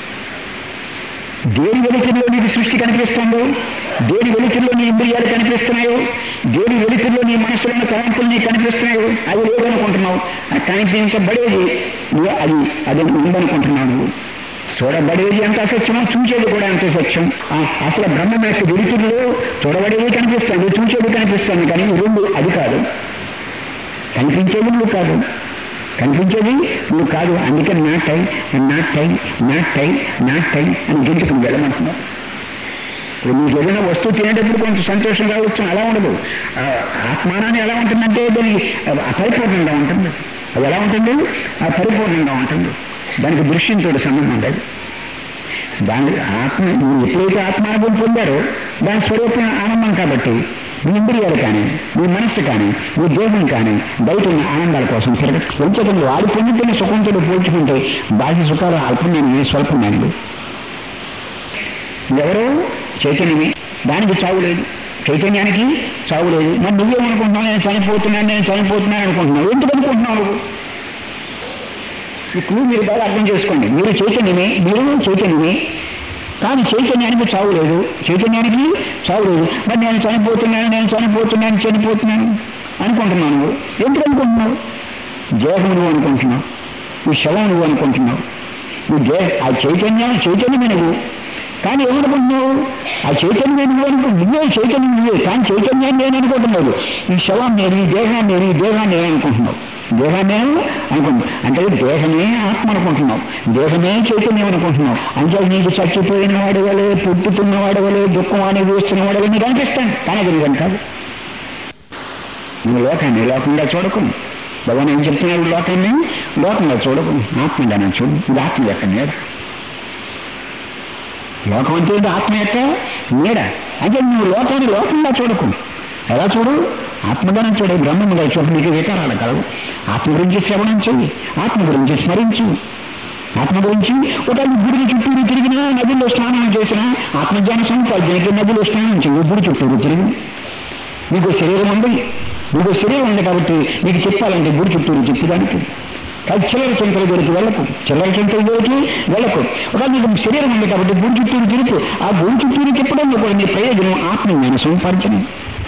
దేని వెలుతురులో నీకు సృష్టి కనిపిస్తుందో దేని వెలుతురులో నీ ఇంద్రియాలు కనిపిస్తున్నాయో దేని వెలుతురులో నీ మనసులోని తలంపులు నీకు కనిపిస్తున్నాయో అది లేదనుకుంటున్నావు అది కనిపించబడేది నువ్వు అది అది ఉందనుకుంటున్నావు నువ్వు చూడబడేది ఎంత అసత్యమో చూసేది కూడా అంత సత్యం ఆ, అసలు బ్రహ్మం యొక్క వెలుతురులో చూడబడేది కనిపిస్తుంది చూసేది కనిపిస్తుంది కానీ ఈ రెండు అది కాదు కనిపించేది నువ్వు కాదు కనిపించేది నువ్వు కాదు అందుకే నాటై నాటై నాటై నాటై అని గెంటుకుని వెళ్ళమంటున్నావు ఇప్పుడు మీకు ఏదైనా వస్తువు తినేటప్పుడు కొంచెం సంతోషం రావచ్చు అలా ఉండదు ఆ ఆత్మానాన్ని ఎలా ఉంటుందంటే దాని అపరిపూర్ణంగా ఉంటుంది అది ఎలా ఉంటుంది ఆ పరిపూర్ణంగా ఉంటుంది దానికి దృశ్యంతో సంబంధం లేదు దాని ఆత్మ మీరు ఎప్పుడైతే ఆత్మానుభవం పొందారో దాని స్వరూపం ఆనందం కాబట్టి మీ ఇంద్రియాలు కానీ మీ మనస్సు కానీ మీ దేహం కానీ బయట ఉన్న ఆనందాల కోసం తిరగదు ఎంచకండి వాడు పొందుతున్న సుఖంతో పోల్చుకుంటే బాహ్య సుఖాలు అల్పమైనవి స్వల్పమైనవి ఎవరో చైతన్యమే దానికి చావు లేదు చైతన్యానికి చావు లేదు మరి నువ్వేమనుకుంటున్నావు నేను చనిపోతున్నాను నేను చనిపోతున్నాను అనుకుంటున్నావు ఎందుకు అనుకుంటున్నావు నువ్వు ఇప్పుడు మీరు బాగా అర్థం చేసుకోండి మీరు చైతన్యమే మీరు చైతన్యమే కానీ చైతన్యానికి చావు లేదు చైతన్యానికి చావు లేదు మరి నేను చనిపోతున్నాను నేను చనిపోతున్నాను చనిపోతున్నాను అనుకుంటున్నాను నువ్వు ఎందుకు అనుకుంటున్నావు దేహం నువ్వు అనుకుంటున్నావు ఈ శవం నువ్వు అనుకుంటున్నావు ఈ దేహ ఆ చైతన్యం చైతన్యమే నువ్వు కానీ ఏమనుకుంటున్నావు ఆ చైతన్యమే నువ్వు అనుకో నువ్వే చైతన్యం నువ్వే కానీ చైతన్యాన్ని నేను అనుకుంటున్నావు ఈ శవం నేను ఈ దేహాన్ని నేను ఈ దేహాన్ని నేను అనుకుంటున్నావు దేహాన్ని నేను అనుకుంటున్నావు అంటే దేహమే ఆత్మ అనుకుంటున్నావు దేహమే చైతన్యం అనుకుంటున్నావు అంటే నీకు చచ్చిపోయిన వాడి వలె పుట్టుతున్న వాడి వలె దుఃఖం అనుభవిస్తున్న వాడి వలె నీకు అనిపిస్తాను కానీ అది నిజం కాదు నువ్వు లోకాన్ని లోకంగా చూడకు భగవాన్ ఏం చెప్తున్నాడు లోకాన్ని లోకంగా చూడకు ఆత్మగా నేను చూడు ఇది ఆత్మ యొక్క నీడ లోకం అంటే ఏంటి? ఆత్మ యొక్క నీడ అంటే నువ్వు లోకాన్ని లోకంగా చూడకు ఎలా చూడు ఆత్మగానే చూడే బ్రహ్మముగా చూడు నీకు వికారాలు కలవు ఆత్మ గురించి శ్రవణం చెయ్యి ఆత్మ గురించి స్మరించు ఆత్మ గురించి ఒక గుడికి చుట్టూరు తిరిగినా నదిలో స్నానం చేసినా ఆత్మజ్ఞాన సముపార్జనకి నదిలో స్నానం చెయ్యి గుడి చుట్టూరు తిరిగి నీకు శరీరం ఉంది నీకు శరీరం ఉంది కాబట్టి నీకు చెప్పాలంటే గుడి చుట్టూరు చెప్పడానికి కానీ చిల్లర చింతల దగ్గరికి వెళ్ళకు చిల్లర చింతల దగ్గరికి వెళ్ళకు ఒక నీకు శరీరం ఉంది కాబట్టి గుడి చుట్టూరు తిరుపు ఆ గుడి చుట్టూరు తిప్పడం కూడా నీ ప్రయోజనం ఆత్మజ్ఞాన సముపార్జన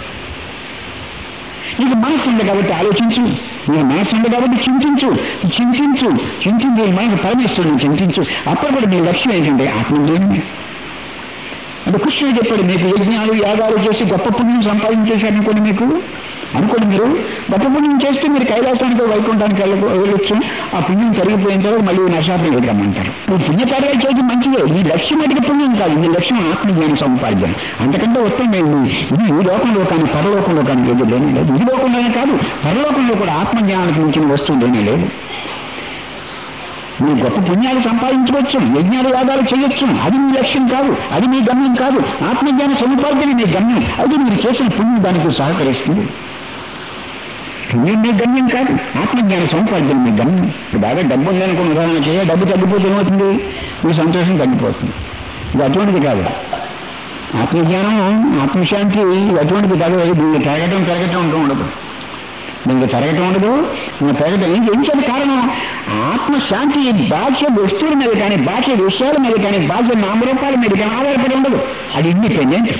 నీకు మనసు ఉంది కాబట్టి ఆలోచించు నీకు మనసు ఉంది కాబట్టి చింతించు చింతించు చింతించి నీ మనసు పరమేశ్వరుని చింతించు అప్పుడు కూడా నీ లక్ష్యం ఏంటంటే ఆత్మజ్ఞానమే అంటే కృష్ణుడు చెప్పాడు మీకు యజ్ఞాలు యాగాలు చేసి గొప్ప పుణ్యం సంపాదించేశారు అనుకోండి మీకు అనుకోండి మీరు గొప్ప పుణ్యం చేస్తే మీరు కైలాసానికి వైకుంఠానికి వెళ్ళ వెళ్ళొచ్చు ఆ పుణ్యం తరిగిపోయిన తర్వాత మళ్ళీ నశాపం రమ్మంటారు నువ్వు పుణ్యకార్యాలు చేయడం మంచిదే నీ లక్ష్యం అడిగి పుణ్యం కాదు నీ లక్ష్యం ఆత్మజ్ఞాన సముపార్జన అంతకంటే ఉత్తమం ఏంటి ఇది ఈ లోకంలో కానీ పరలోకంలో కానీ ఏది లేనే లేదు ఈ లోకంలోనే కాదు పరలోకంలో కూడా ఆత్మజ్ఞానానికి మించిన వస్తువు లేనే లేదు మీరు గొప్ప పుణ్యాలు సంపాదించవచ్చు యజ్ఞాలు యాగాలు చేయొచ్చు అది మీ లక్ష్యం కాదు అది మీ గమ్యం కాదు ఆత్మజ్ఞాన సముపార్జన మీ గమ్యం అది మీరు చేసిన పుణ్యం దానికి సహకరిస్తుంది పుణ్యం మీ గమ్యం కాదు ఆత్మజ్ఞాన సముపార్జన మీ గమ్యం ఇప్పుడు బాగా డబ్బు ఉందనుకున్న ఉదాహరణకి డబ్బు తగ్గిపోతే ఏమవుతుంది మీ సంతోషం తగ్గిపోతుంది ఇది అటువంటిది కాదు ఆత్మజ్ఞానం ఆత్మశాంతి ఇది అటువంటిది కాదు దీనికి తరగటం పెరగటం ఉంటూ ఉండదు దీనికి తరగటం ఉండదు ఇంకా పెరగటం ఏం చేయించేది కారణం ఆత్మశాంతి బాహ్య వస్తువుల మీద కానీ బాహ్య విషయాల మీద కానీ బాహ్య నామరూపాల మీద కానీ ఆధారపడి ఉండదు అది ఇండిపెండెంట్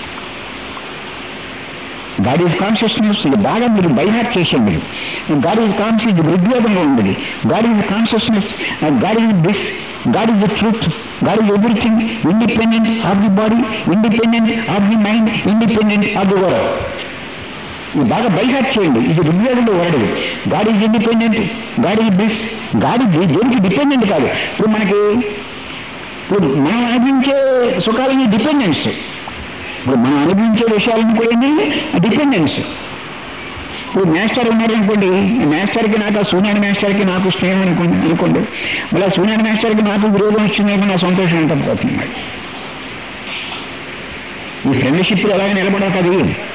గాడ్ ఈజ్ కాన్షియస్నెస్ ఇది బాగా మీరు బైహార్ట్ చేసాం మీరు గాడ్ ఈజ్ కాన్షియస్ ఇది ఋగ్వేదంలో ఉండదు God is consciousness God is this God is the truth God is everything independent of the body independent of the mind independent of the world ఇది బాగా బైహార్ట్ చేయండి ఇది ఋగ్వేదంలో వరడు God is independent God is this God దేనికి డిపెండెంట్ కాదు ఇప్పుడు మనకి ఇప్పుడు మనం అనుభవించే సుఖాలని డిపెండెన్స్ ఇప్పుడు మనం అనుభవించే విషయాలను కూడా ఏంటి డిపెండెన్స్ ఇప్పుడు మాస్టర్ ఉన్నారు అనుకోండి మాస్టర్కి నాకు ఆ సూర్యాని మాస్టర్కి నాకు స్నేహం అనుకోండి అనుకోండి మళ్ళీ ఆ సూర్యాని మాస్టర్కి నాకు విరోధం వచ్చింది నా సంతోషం అంతా పోతుంది మరి. ఈ ఫ్రెండ్షిప్ ఎలాగ నిలబడాలి అది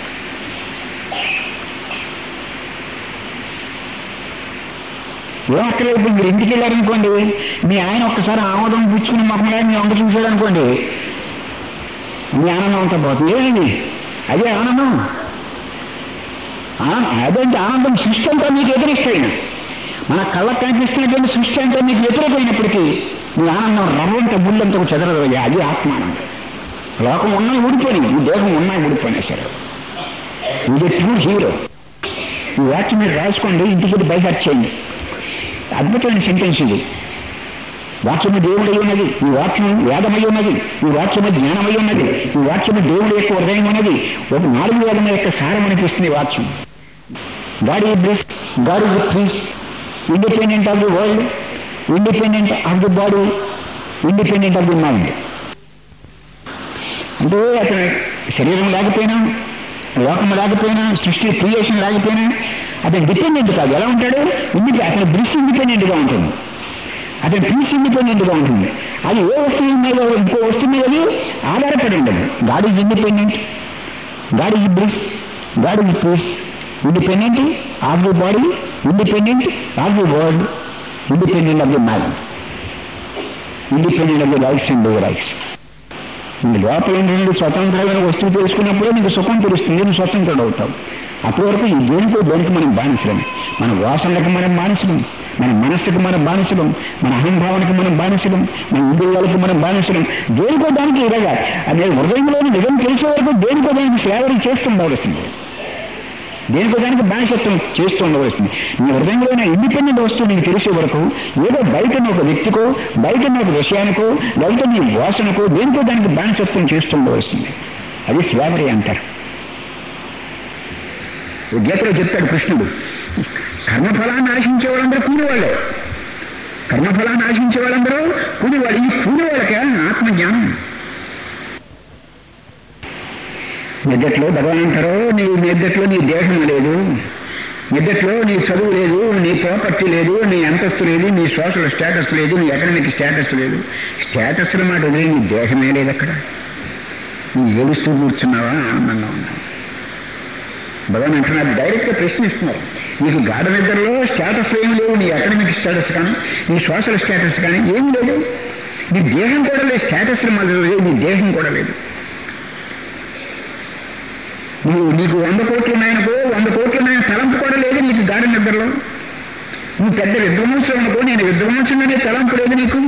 ఏం అక్కర్లేదు ఇప్పుడు మీరు ఇంటికి వెళ్ళారనుకోండి మీ ఆయన ఒక్కసారి ఆమోదం పుచ్చుకుని మొక్కలా మీ వంక చూశాడు అనుకోండి మీ ఆనందం అంతా పోతుంది ఏమిది అదే ఆనందం ఆ- అదేంటి ఆనందం సృష్టి అంతా మీకు వ్యతిరేకమైన మన కళ్ళకు కనిపిస్తున్నటువంటి సృష్టి అంతా మీకు వ్యతిరేకమైనప్పటికీ మీ ఆనందం రవ్వంత ముళ్ళంత చెదరదు అది ఆత్మానందం లోకం ఉన్నా ఊడిపోయి ఈ దేహం ఉన్నా ఊడిపోయినా సరే ఇది ట్రూ హీరో ఈ వాక్యం మీరు రాసుకోండి ఇంటికి వెళ్ళి బైహార్ట్ చేయండి అద్భుతమైన సెంటెన్స్ ఇది వాక్యము దేవుడై ఉన్నది ఈ వాక్యం వేదమై ఉన్నది ఈ వాక్యము జ్ఞానమై ఉన్నది ఈ వాక్యము దేవుడి యొక్క హృదయం ఉన్నది ఒక నాలుగు వేదముల యొక్క సారం అనిపిస్తుంది ఈ వాక్యం God is bliss God is peace independent of the world independent of the body independent of the mind అంటే అతను శరీరం లేకపోయినా లోకం లేకపోయినా సృష్టి క్రియేషన్ లేకపోయినా అతను డిపెండెంట్ కాదు ఎలా ఉంటాడు ఇండిపె అతని బ్రిస్ ఇండిపెండెంట్గా ఉంటుంది అతని పీస్ ఇండిపెండెంట్గా ఉంటుంది అది ఏ వస్తువు మీద ఇంకో వస్తువు మీద అది ఆధారపడి ఉండదు God is independent God is bliss God is peace independent of the body independent of the world independent of the mind independent of the rights and rights నీ లోపల ఏంటంటే స్వతంత్రమైన వస్తువు తెలుసుకున్నప్పుడే నీకు సుఖం తెలుస్తుంది నువ్వు స్వతంత్రుడు అవుతావు అప్పటి వరకు ఈ దేనికో దేనికి మనం బానిసలం మన వాసనలకు మనం బానిసలం మన మనస్సుకు మనం బానిసలం మన అహంభావానికి మనం బానిసలం మన ఇంద్రియాలకు మనం బానిసలం దేనికో దానికి ఇలాగా అనే హృదయంలోని నిజం తెలిసే వరకు దేనికో దానికి సేవలు చేస్తుండవలసింది దేనికో దానికి బానిసత్వం చేస్తూ ఉండవలసింది నీ హృదయంలోనే ఇండిపెండెంట్ వస్తువు నీకు తెలిసే వరకు ఏదో బయట ఉన్న ఒక వ్యక్తికో బయట ఉన్న ఒక విషయానికో బయట నీ వాసనకో దేనికో దానికి బానిసత్వం చేస్తూ ఉండవలసింది అది స్వామరి అంటారు గీతలో చెప్తాడు కృష్ణుడు కర్మఫలాన్ని ఆశించే వాళ్ళందరూ కూలివాళ్ళే కర్మఫలాన్ని ఆశించే వాళ్ళందరూ కూలివాళ్ళు ఈ కూలివాళ్ళకే ఆత్మజ్ఞానం నిద్దట్లో భగవాన్ అంటారు నీ నిద్దట్లో నీ దేహం లేదు నిద్దట్లో నీ చదువు లేదు నీ ప్రాపర్టీ లేదు నీ అంతస్తు లేదు నీ సోషల్ స్టేటస్ లేదు నీ ఎకనామిక్ స్టేటస్ లేదు స్టేటస్ మాట వదిలి నీ దేహమే లేదు అక్కడ నువ్వు ఏడుస్తూ కూర్చున్నావా ఆనందంగా ఉన్నావు భగవాన్ అంటున్నారు డైరెక్ట్గా ప్రశ్నిస్తున్నారు నీకు గాఢ నిద్రలో స్టేటస్ ఏం లేవు నీ అకాడమిక్ స్టేటస్ కానీ నీ సోషల్ స్టేటస్ కానీ ఏం లేదు నీ దేహం కూడా లేదు స్టేటస్ మాత్రం లేదు నీ దేహం కూడా లేదు నువ్వు నీకు వంద కోట్లు ఉన్నాయనుకో వంద కోట్లు ఉన్నాయని తలంపు కూడా లేదు నీకు గాఢ నిద్రలో నువ్వు పెద్ద విద్వాంసులు అనుకో నేను విద్వాంసులనే తలంపు లేదు నీకు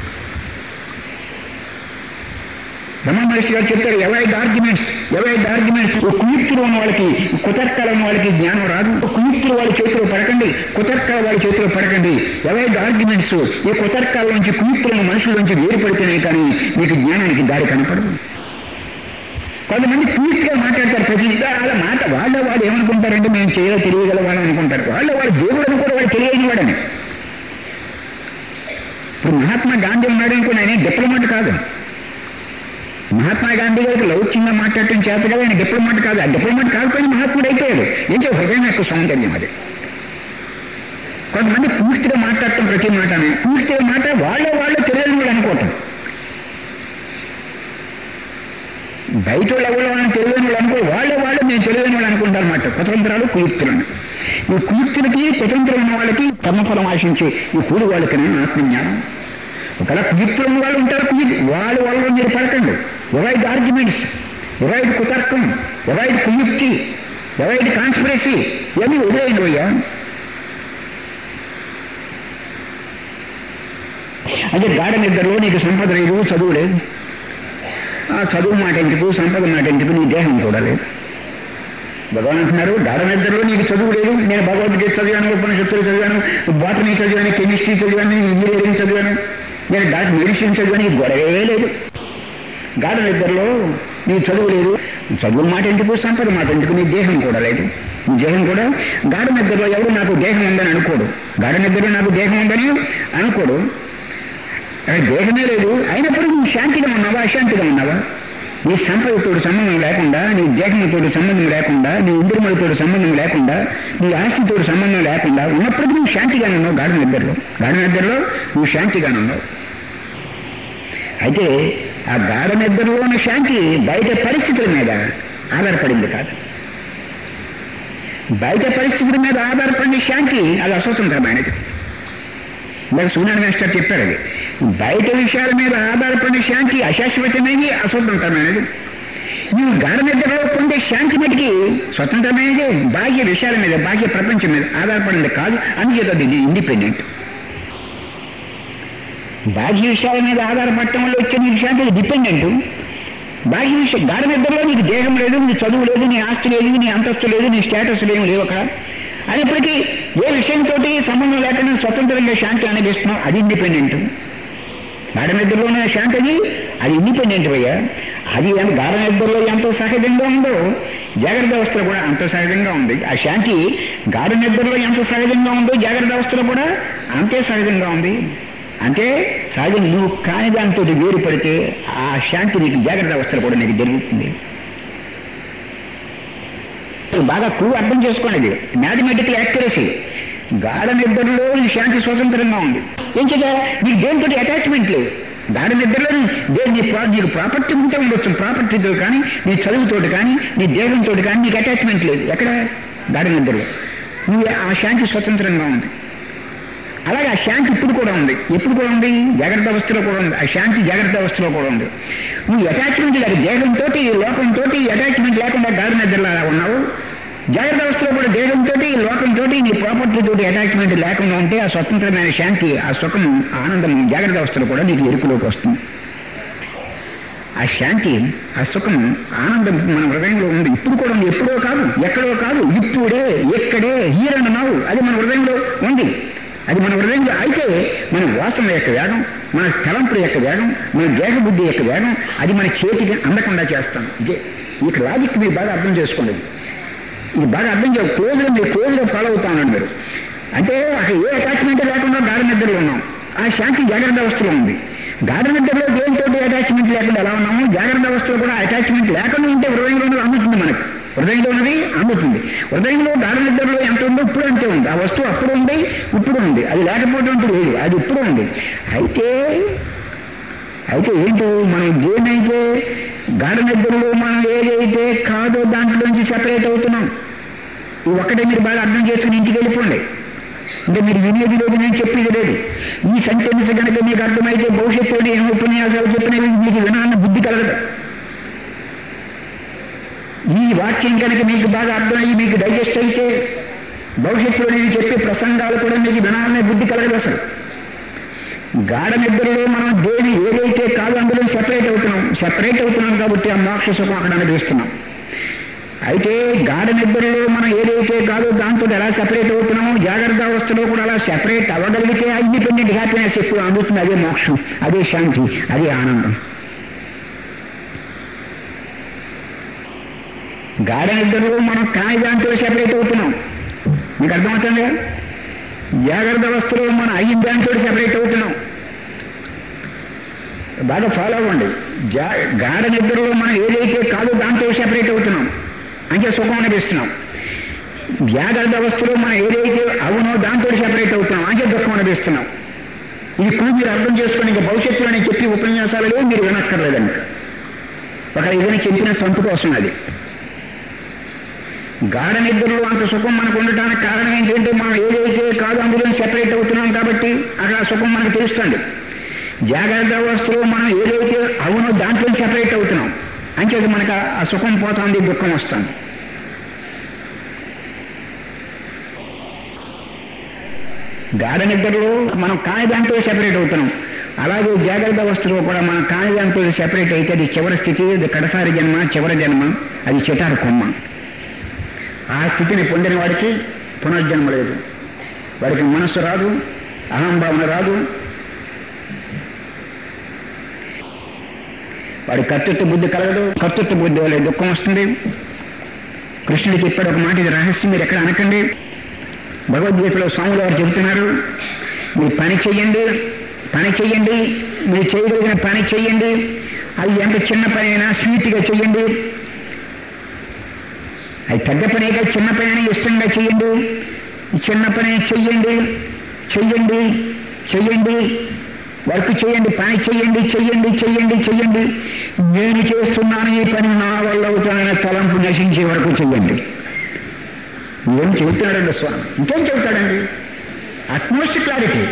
రమణ మహర్షి గారు చెప్తారు ఎవైడ్ ఆర్గ్యుమెంట్స్ ఎవైడ్ ఆర్గ్యుమెంట్స్ కుయుక్తులు ఉన్న వాళ్ళకి కుతర్కాలు ఉన్న వాళ్ళకి జ్ఞానం రాదు కుయుక్తులు వాళ్ళ చేతిలో పడకండి కుతర్కాలు వాళ్ళ చేతిలో పడకండి ఎవైడ్ ఆర్గ్యుమెంట్స్ ఈ కుతర్కాల నుంచి కుయుక్తులను మనుషుల నుంచి వేరుపడితేనే కానీ మీకు జ్ఞానానికి దారి కనపడదు కొంతమంది పూర్తిగా మాట్లాడతారు ప్రతి వాళ్ళ మాట వాళ్ళ వాళ్ళు ఏమనుకుంటారంటే మేము చేయలో తెలియగల వాళ్ళని అనుకుంటారు వాళ్ళ వాడు దేవుడు అని కూడా వాడు తెలియని వాడని ఇప్పుడు మహాత్మా గాంధీ ఉన్నాడు అనుకుని ఆయన డిప్లొమాట్ కాదు మహాత్మా గాంధీ గారికి లౌక్యంగా మాట్లాడటం చేత కదా ఆయన డిప్లొమాట్ కాదు ఆ డిప్లొమాట్ కాకపోయినా మహాత్ముడు అయిపోయాడు ఏం చేయ హృదయం యొక్క సౌందర్యం అది కొంతమంది పూర్తిగా మాట్లాడటం ప్రతి మాటని పూర్తిగా మాట వాళ్ళే వాళ్ళే తెలియని వాళ్ళు అనుకోవటం బయట వాళ్ళు ఎవరు వాళ్ళని తెలియని వాళ్ళు అనుకో వాళ్ళే వాళ్ళు నేను తెలియని వాళ్ళు అనుకుంటారు అన్నమాట కుతంత్రాలు కుయుక్తులను ఈ కుయుక్తులకి స్వతంత్రం ఉన్న వాళ్ళకి కర్మఫలం ఆశించే ఈ కూలి వాళ్ళకి ఆత్మజ్ఞానం ఒకవేళ కుయుక్తులు ఉన్న వాళ్ళు ఉంటారు కుయుక్ వాళ్ళ వల్ల మీరు పడకండి ఎవైడ్ ఆర్గ్యుమెంట్స్ ఎవైడ్ కుతర్కం ఎవైడ్ కుయుక్తి ఎవైడ్ కాన్స్పిరసీ ఇవన్నీ వదిలేయండి అయ్యా అంటే గాఢ నిద్రలో నీకు సంపద లేదు చదువు లేదు ఆ చదువు మాట ఎందుకు సంపద మాట ఎందుకు నీ దేహం కూడా లేదు భగవాన్ అంటున్నారు గాఢ నిద్రలో నీకు చదువు లేదు నేను భగవద్గీత చదివాను ఉపనిషత్తులు చదివాను బాటనీ చదివాను కెమిస్ట్రీ చదివాను ఇంజనీరింగ్ చదివాను నేను డాక్టర్ మెడిసిన్ చదివాను ఈ గొడవే లేదు గాఢ నిద్రలో నీ చదువు లేదు చదువు మాట ఎందుకు సంపద మాట ఎందుకు నీ దేహం కూడా లేదు నీ దేహం కూడా గాఢ నిద్రలో ఎవరు నాకు దేహం ఉందని అనుకోడు గాఢ నిద్రలో నాకు దేహం ఉందని అనుకోడు అక్కడ దేహమే లేదు అయినప్పటికీ నువ్వు శాంతిగా ఉన్నావా అశాంతిగా ఉన్నావా నీ సంపదతో సంబంధం లేకుండా నీ దేహంతో సంబంధం లేకుండా నీ ఇంద్రియములతో సంబంధం లేకుండా నీ ఆస్తితో సంబంధం లేకుండా ఉన్నప్పటికీ నువ్వు శాంతిగానే ఉన్నావు గాఢ నిద్రలో గాఢ నిద్రలో నువ్వు శాంతిగానే ఉన్నావు అయితే ఆ గాఢ నిద్రలో ఉన్న శాంతి బయట పరిస్థితుల మీద ఆధారపడింది కాదు బయట పరిస్థితుల మీద ఆధారపడిన శాంతి అది అస్వతంత్రమైనది ఇందాక సూర్యనారాయణ మాస్టర్ చెప్పారు అది బయట విషయాల మీద ఆధారపడిన శాంతి అశాశ్వతమైనది అస్వతంత్రమైనది నీవు గాఢ నిద్రలో పొందే శాంతి మటుకి స్వతంత్రమైనది బాహ్య విషయాల మీద బాహ్య ప్రపంచం మీద ఆధారపడింది కాదు అందుచేత అది ఇండిపెండెంట్ బాహ్య విషయాల మీద ఆధారపడటం వల్ల వచ్చే నీకు శాంతి డిపెండెంట్ బాహ్య విషయం గాఢ నిద్రలో నీకు దేహం లేదు నీ చదువు లేదు నీ ఆస్తి లేదు నీ అంతస్తు లేదు నీ స్టేటస్ లేవు లేవు అక్కడ అయినప్పటికీ ఏ విషయంతో సంబంధం లేకుండా స్వతంత్రంగా శాంతి అనిపిస్తున్నావు అది ఇండిపెండెంట్ గాఢ నిద్రలోనే శాంతి అది అది ఇండిపెండెంట్ అయ్యా అది ఎంత గాఢ నిద్రలో ఎంతో సహజంగా ఉందో జాగ్రత్త అవస్థలో కూడా అంత సహజంగా ఉంది ఆ శాంతి గాఢ నిద్రలో ఎంత సహజంగా ఉందో జాగ్రత్త అవస్థలో కూడా అంతే సహజంగా ఉంది అంటే సహజంగా నువ్వు కాని దానితో వేరు పడితే ఆ శాంతి నీకు జాగ్రత్త అవస్థలో కూడా నీకు జరుగుతుంది బాగా క్లూ అర్థం చేసుకోండి మ్యాథమెటికల్ యాక్యురసీ గాఢ నిద్రలో నీ శాంతి స్వతంత్రంగా ఉంది ఏం చేత నీకు దేనితో అటాచ్మెంట్ లేదు గాఢ నిద్రలో దేని నీ ప్రా నీకు ప్రాపర్టీ ఉంటే ఉండొచ్చు ప్రాపర్టీతో కానీ నీ చదువుతోటి కానీ నీ దేహంతో కానీ నీకు అటాచ్మెంట్ లేదు ఎక్కడ గాఢ నిద్రలో నువ్వు ఆ శాంతి స్వతంత్రంగా ఉంది అలాగే ఆ శాంతి ఇప్పుడు కూడా ఉంది ఎప్పుడు కూడా ఉంది జాగ్రత్త అవస్థలో కూడా ఉంది ఆ శాంతి జాగ్రత్త అవస్థలో కూడా ఉంది నువ్వు అటాచ్మెంట్ లేక దేహంతో లోకంతో అటాచ్మెంట్ లేకుండా గాఢ నిద్రలో అలా ఉన్నావు జాగ్రత్త అవస్థలో కూడా దేహంతో లోకంతో నీ ప్రాపర్టీ తోటి అటాచ్మెంట్ లేకుండా ఉంటే ఆ స్వతంత్రమైన శాంతి ఆ సుఖం ఆనందం జాగ్రత్త అవస్థలో కూడా నీకు ఎరుపులోకి వస్తుంది ఆ శాంతి ఆ సుఖం ఆనందం మన హృదయంలో ఉంది ఇప్పుడు కూడా ఉంది ఎప్పుడో కాదు ఎక్కడో కాదు ఇప్పుడే ఎక్కడే హీరన్నావు అది మన హృదయంలో ఉంది అది మన హృదయంలో అయితే మన వాసన యొక్క వేగం మన తలంపుల యొక్క వేగం మన దేహ బుద్ధి యొక్క వేగం అది మన చేతికి అందకుండా చేస్తాం ఇదే ఇక లాజిక్ మీరు బాగా అర్థం చేసుకోండి ఇది బాగా అర్థం చేయాలి క్లోజ్గా మీరు క్లోజ్గా ఫాలో అవుతా ఉన్నాడు మీరు అంటే అక్కడ ఏ అటాచ్మెంట్ లేకుండా గాఢ నిద్రలో ఉన్నాం ఆ శాంతి జాగ్రత్త అవస్థలో ఉంది గాఢ నిద్రలో దేనితో అటాచ్మెంట్ లేకుండా ఎలా ఉన్నాము జాగ్రత్త అవస్థలో కూడా అటాచ్మెంట్ లేకుండా ఉంటే హృదయంలో ఉన్నది అందుతుంది మనకు హృదయంలో ఉన్నది అందుతుంది హృదయంలో గాఢ నిద్రలో ఎంత ఉందో ఇప్పుడు అంతే ఉంది ఆ వస్తువు అప్పుడు ఉంది ఇప్పుడు ఉంది అది లేకపోవడం అంటూ లేదు అది ఇప్పుడు ఉంది అయితే అయితే ఏంటి మనం దేనైతే గాఢ నిద్రలో మనం ఏదైతే కాదో దాంట్లోంచి సెపరేట్ అవుతున్నాం ఈ ఒక్కటే మీరు బాగా అర్థం చేసుకుని ఇంటికి వెళ్ళిపోండి అంటే మీరు వినేది లేదు నేను చెప్పేది లేదు ఈ సెంటెన్స్ కనుక మీకు అర్థమైతే భవిష్యత్తులో ఏం ఉపన్యాసాలు చెప్పినవి మీకు వినాలన్న బుద్ధి కలగదు ఈ వాక్యం కనుక మీకు బాగా అర్థమయ్యి మీకు డైజెస్ట్ అయితే భవిష్యత్తులో నేను చెప్పే ప్రసంగాలు కూడా మీకు వినాలనే బుద్ధి కలగదు అసలు గాఢ నిద్రలో మనం దేని ఏదైతే కాదు అందులో సెపరేట్ అవుతున్నాం సెపరేట్ అవుతున్నాం కాబట్టి ఆ మోక్ష సుఖం అక్కడ అనుభవిస్తున్నాం అయితే గాఢ నిద్రలో మనం ఏదైతే కాదో దాంతో ఎలా సెపరేట్ అవుతున్నామో జాగ్రత్త అవస్థలో కూడా అలా సెపరేట్ అవ్వగలిగితే ఆ ఇండిపెండెంట్ హ్యాపీనెస్ ఎక్కువ అందుతుంది అదే మోక్షం అదే శాంతి అదే ఆనందం గాఢ నిద్రలో మనం కాని దాంతో సెపరేట్ అవుతున్నాం మీకు అర్థమవుతుంది జాగ్రత్త అవస్థలో మనం అయిన దాంతో సెపరేట్ అవుతున్నాం బాగా ఫాలో అవ్వండి జా గాఢ నిద్రలో మనం ఏదైతే కాదో దాంతో సెపరేట్ అవుతున్నాం అంటే సుఖం అనిపిస్తున్నాం జాగ్రత్త అవస్థలో మనం ఏదైతే అవునో దాంతో సెపరేట్ అవుతున్నాం అంటే దుఃఖం అనిపిస్తున్నాం ఇది కూడా మీరు అర్థం చేసుకొని ఇంకా భవిష్యత్తులో నేను చెప్పి ఉపన్యాసాలు లేవు మీరు వినక్కర్లేదు ఇంకా ఒక ఏదైనా చెప్పిన తంతు కోసం అది గాఢ నిద్రలో అంత సుఖం మనకు ఉండటానికి కారణం ఏంటంటే మనం ఏదైతే కాదు అందులో సెపరేట్ అవుతున్నాం కాబట్టి అక్కడ ఆ సుఖం మనకు తెలుస్తుంది జాగ్రత్త అవస్థలో మనం ఏదైతే అవునో దాంట్లో సెపరేట్ అవుతున్నాం అంచేది మనకు ఆ- ఆ సుఖం పోతుంది దుఃఖం వస్తుంది గాఢ నిద్రలో మనం కాని దాంట్లో సెపరేట్ అవుతున్నాం అలాగే జాగ్రత్త అవస్థలో కూడా మనం కాని దాంట్లో సెపరేట్ అయితే అది చివరి స్థితి అది కడసారి జన్మ చివరి జన్మ అది చిటారు కొమ్మ ఆ స్థితిని పొందిన వాడికి పునర్జన్మ లేదు వాడికి మనస్సు రాదు అహంభావన రాదు వాడి కర్తృత్వ బుద్ధి కలగదు కర్తృత్వ బుద్ధి వల్ల దుఃఖం వస్తుంది కృష్ణుడు చెప్పాడు ఒక మాట ఇది రహస్యం మీరు ఎక్కడ అనకండి భగవద్గీతలో స్వాములు వారు చెబుతున్నారు మీరు పని చెయ్యండి పని చెయ్యండి మీరు చేయగలిగిన పని చెయ్యండి అది ఎంత చిన్న పని అయినా స్వీట్గా చెయ్యండి అది పెద్ద పనే కాదు చిన్న పని అయినా ఇష్టంగా చెయ్యండి ఈ చిన్న పని చెయ్యండి చెయ్యండి చెయ్యండి వర్క్ చేయండి పని చెయ్యండి చెయ్యండి చెయ్యండి చెయ్యండి నేను చేస్తున్నాను ఈ పని నా వల్ల అవుతాననే తలంపు నశించే వరకు చెయ్యండి ఏం చెబుతాడండి స్వామి ఇంకేం చెబుతాడండి అట్మోస్ట్ క్లారిటీ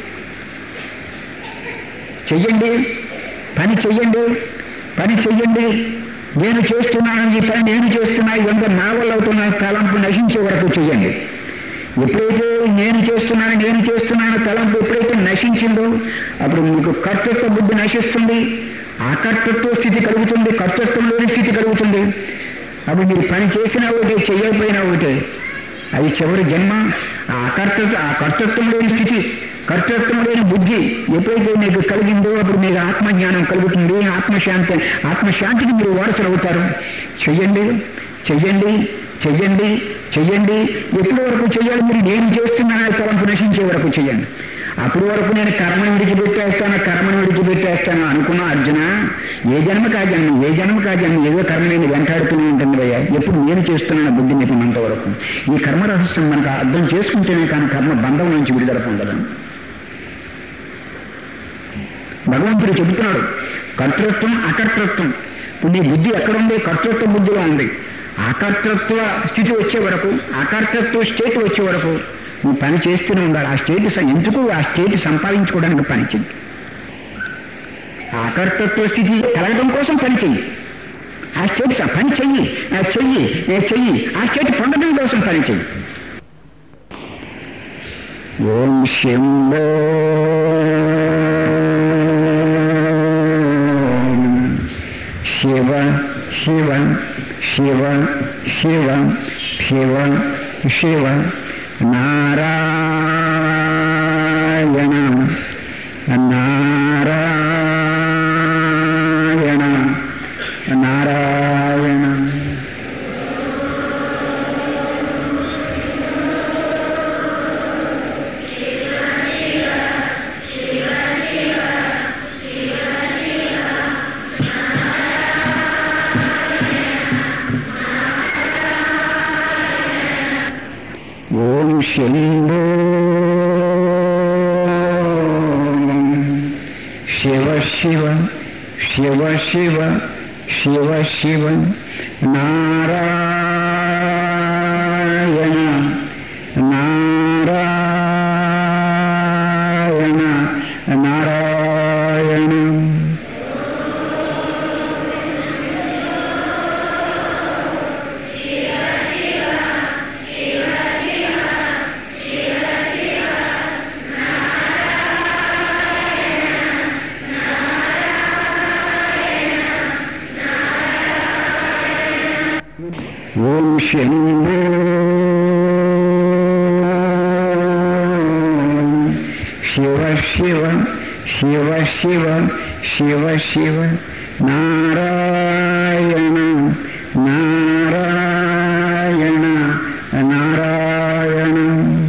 చెయ్యండి పని చెయ్యండి పని చెయ్యండి నేను చేస్తున్నాను ఈ పని నేను చేస్తున్నా ఇదంతా నా వల్ల అవుతున్న తలంపు నశించే వరకు చెయ్యండి ఎప్పుడైతే నేను చేస్తున్నాను నేను చేస్తున్నాను తలంపు ఎప్పుడైతే నశించిందో అప్పుడు మీకు కర్తృత్వ బుద్ధి నశిస్తుంది అకర్తృత్వ స్థితి కలుగుతుంది కర్తృత్వం లేని స్థితి కలుగుతుంది అప్పుడు మీరు పని చేసినా ఒకటే చేయకపోయినా ఒకటే అది చివరి జన్మ ఆ అకర్తృత్వ ఆ కర్తృత్వం లేని స్థితి కర్తృత్వం లేని బుద్ధి ఎప్పుడైతే మీకు కలిగిందో అప్పుడు మీకు ఆత్మజ్ఞానం కలుగుతుంది ఆత్మశాంతి ఆత్మశాంతికి మీరు వారసులు అవుతారు చెయ్యండి చెయ్యండి చెయ్యండి చెయ్యండి ఎప్పటి వరకు చెయ్యాలి మీరు నేను చేస్తున్నాను తలంపు నశించే వరకు చెయ్యండి అప్పటి వరకు నేను కర్మను విడిచిపెట్టేస్తాను కర్మను విడిచిపెట్టేస్తాను అనుకున్నా అర్జున ఏ జన్మకి ఆ జన్మ ఏ జన్మకి ఆ జన్మ ఏదో కర్మ నేను వెంటాడుతూనే ఉంటుంది భయ్యా ఎప్పుడు నేను చేస్తున్నాను బుద్ధి నిపుణంత వరకు ఈ కర్మ రహస్యం మనకు అర్థం చేసుకుంటేనే కానీ కర్మ బంధం నుంచి విడుదల పొందడం భగవంతుడు చెబుతున్నాడు కర్తృత్వం అకర్తృత్వం ఇప్పుడు నీ బుద్ధి ఎక్కడుంది కర్తృత్వ బుద్ధిలో ఉంది అకర్తృత్వ స్థితి వచ్చే వరకు అకర్తృత్వ స్టేట్ వచ్చే వరకు నువ్వు పని చేస్తూనే ఉండాలి ఆ స్టేట్ స- ఎందుకు ఆ స్టేట్ సంపాదించుకోవడానికి పని చెయ్యి ఆ అకర్తృత్వ స్థితి కలగడం కోసం పని చెయ్యి ఆ స్టేట్ స- పని చెయ్యి ఆ చెయ్యి ఏ చెయ్యి ఆ స్టేట్ పొందడం కోసం పని చెయ్యి ఓం శంభో శివ శివ శివ శివ శివ శివ నారాయణ నారాయణ నారాయణ ఓం శంభో శివ శివ శివ శివ శివ శివ నారాయణ నారాయణ నారాయణ ఓం శంభో శివ శివ శివ శివ శివ శివ నారాయణ నారాయణ నారాయణ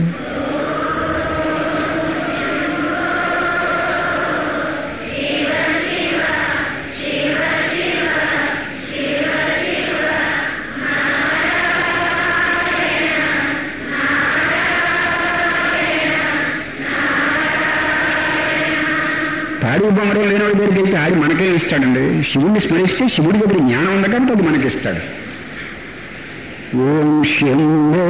తాడి బొమ్మరం లేని వాడి దగ్గరికి వెళ్తే ఆడి మనకే ఇస్తాడండి శివుడిని స్మరిస్తే శివుడి దగ్గర జ్ఞానం ఉంది కాబట్టి అది మనకి ఇస్తాడు ఓం శంభో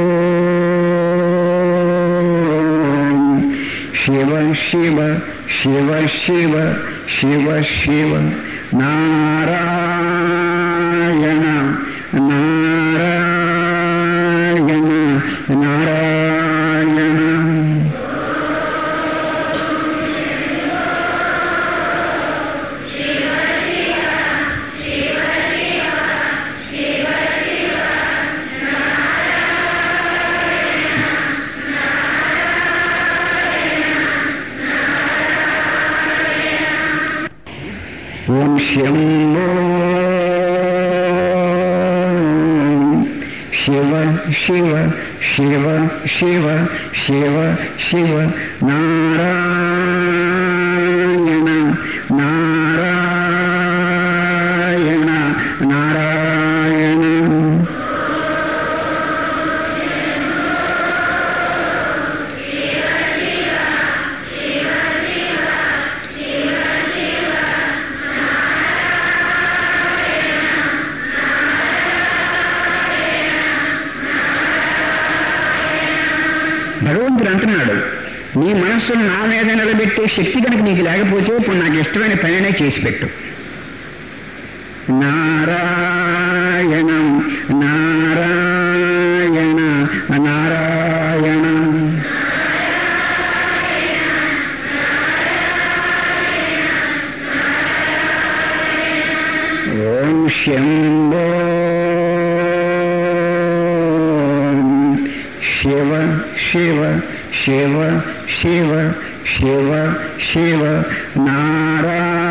శివ శివ శివ శివ శివ శివ నారాయణ నారాయణ నారాయణ ఓం శంభో శివ శివ శివ శివ శివ శివ నారాయణ నారాయణ నారాయణ భగవంతుడు అంటున్నాడు నీ మనస్సును నా మీద నిలబెట్టే శక్తి కనుక నీకు లేకపోతే ఇప్పుడు నాకు ఇష్టమైన పనినే చేసి పెట్టు నారాయణం నారాయణ నారాయణ ఓం శంభో శివ శివ శివ శివ శివ శివ నారాయణ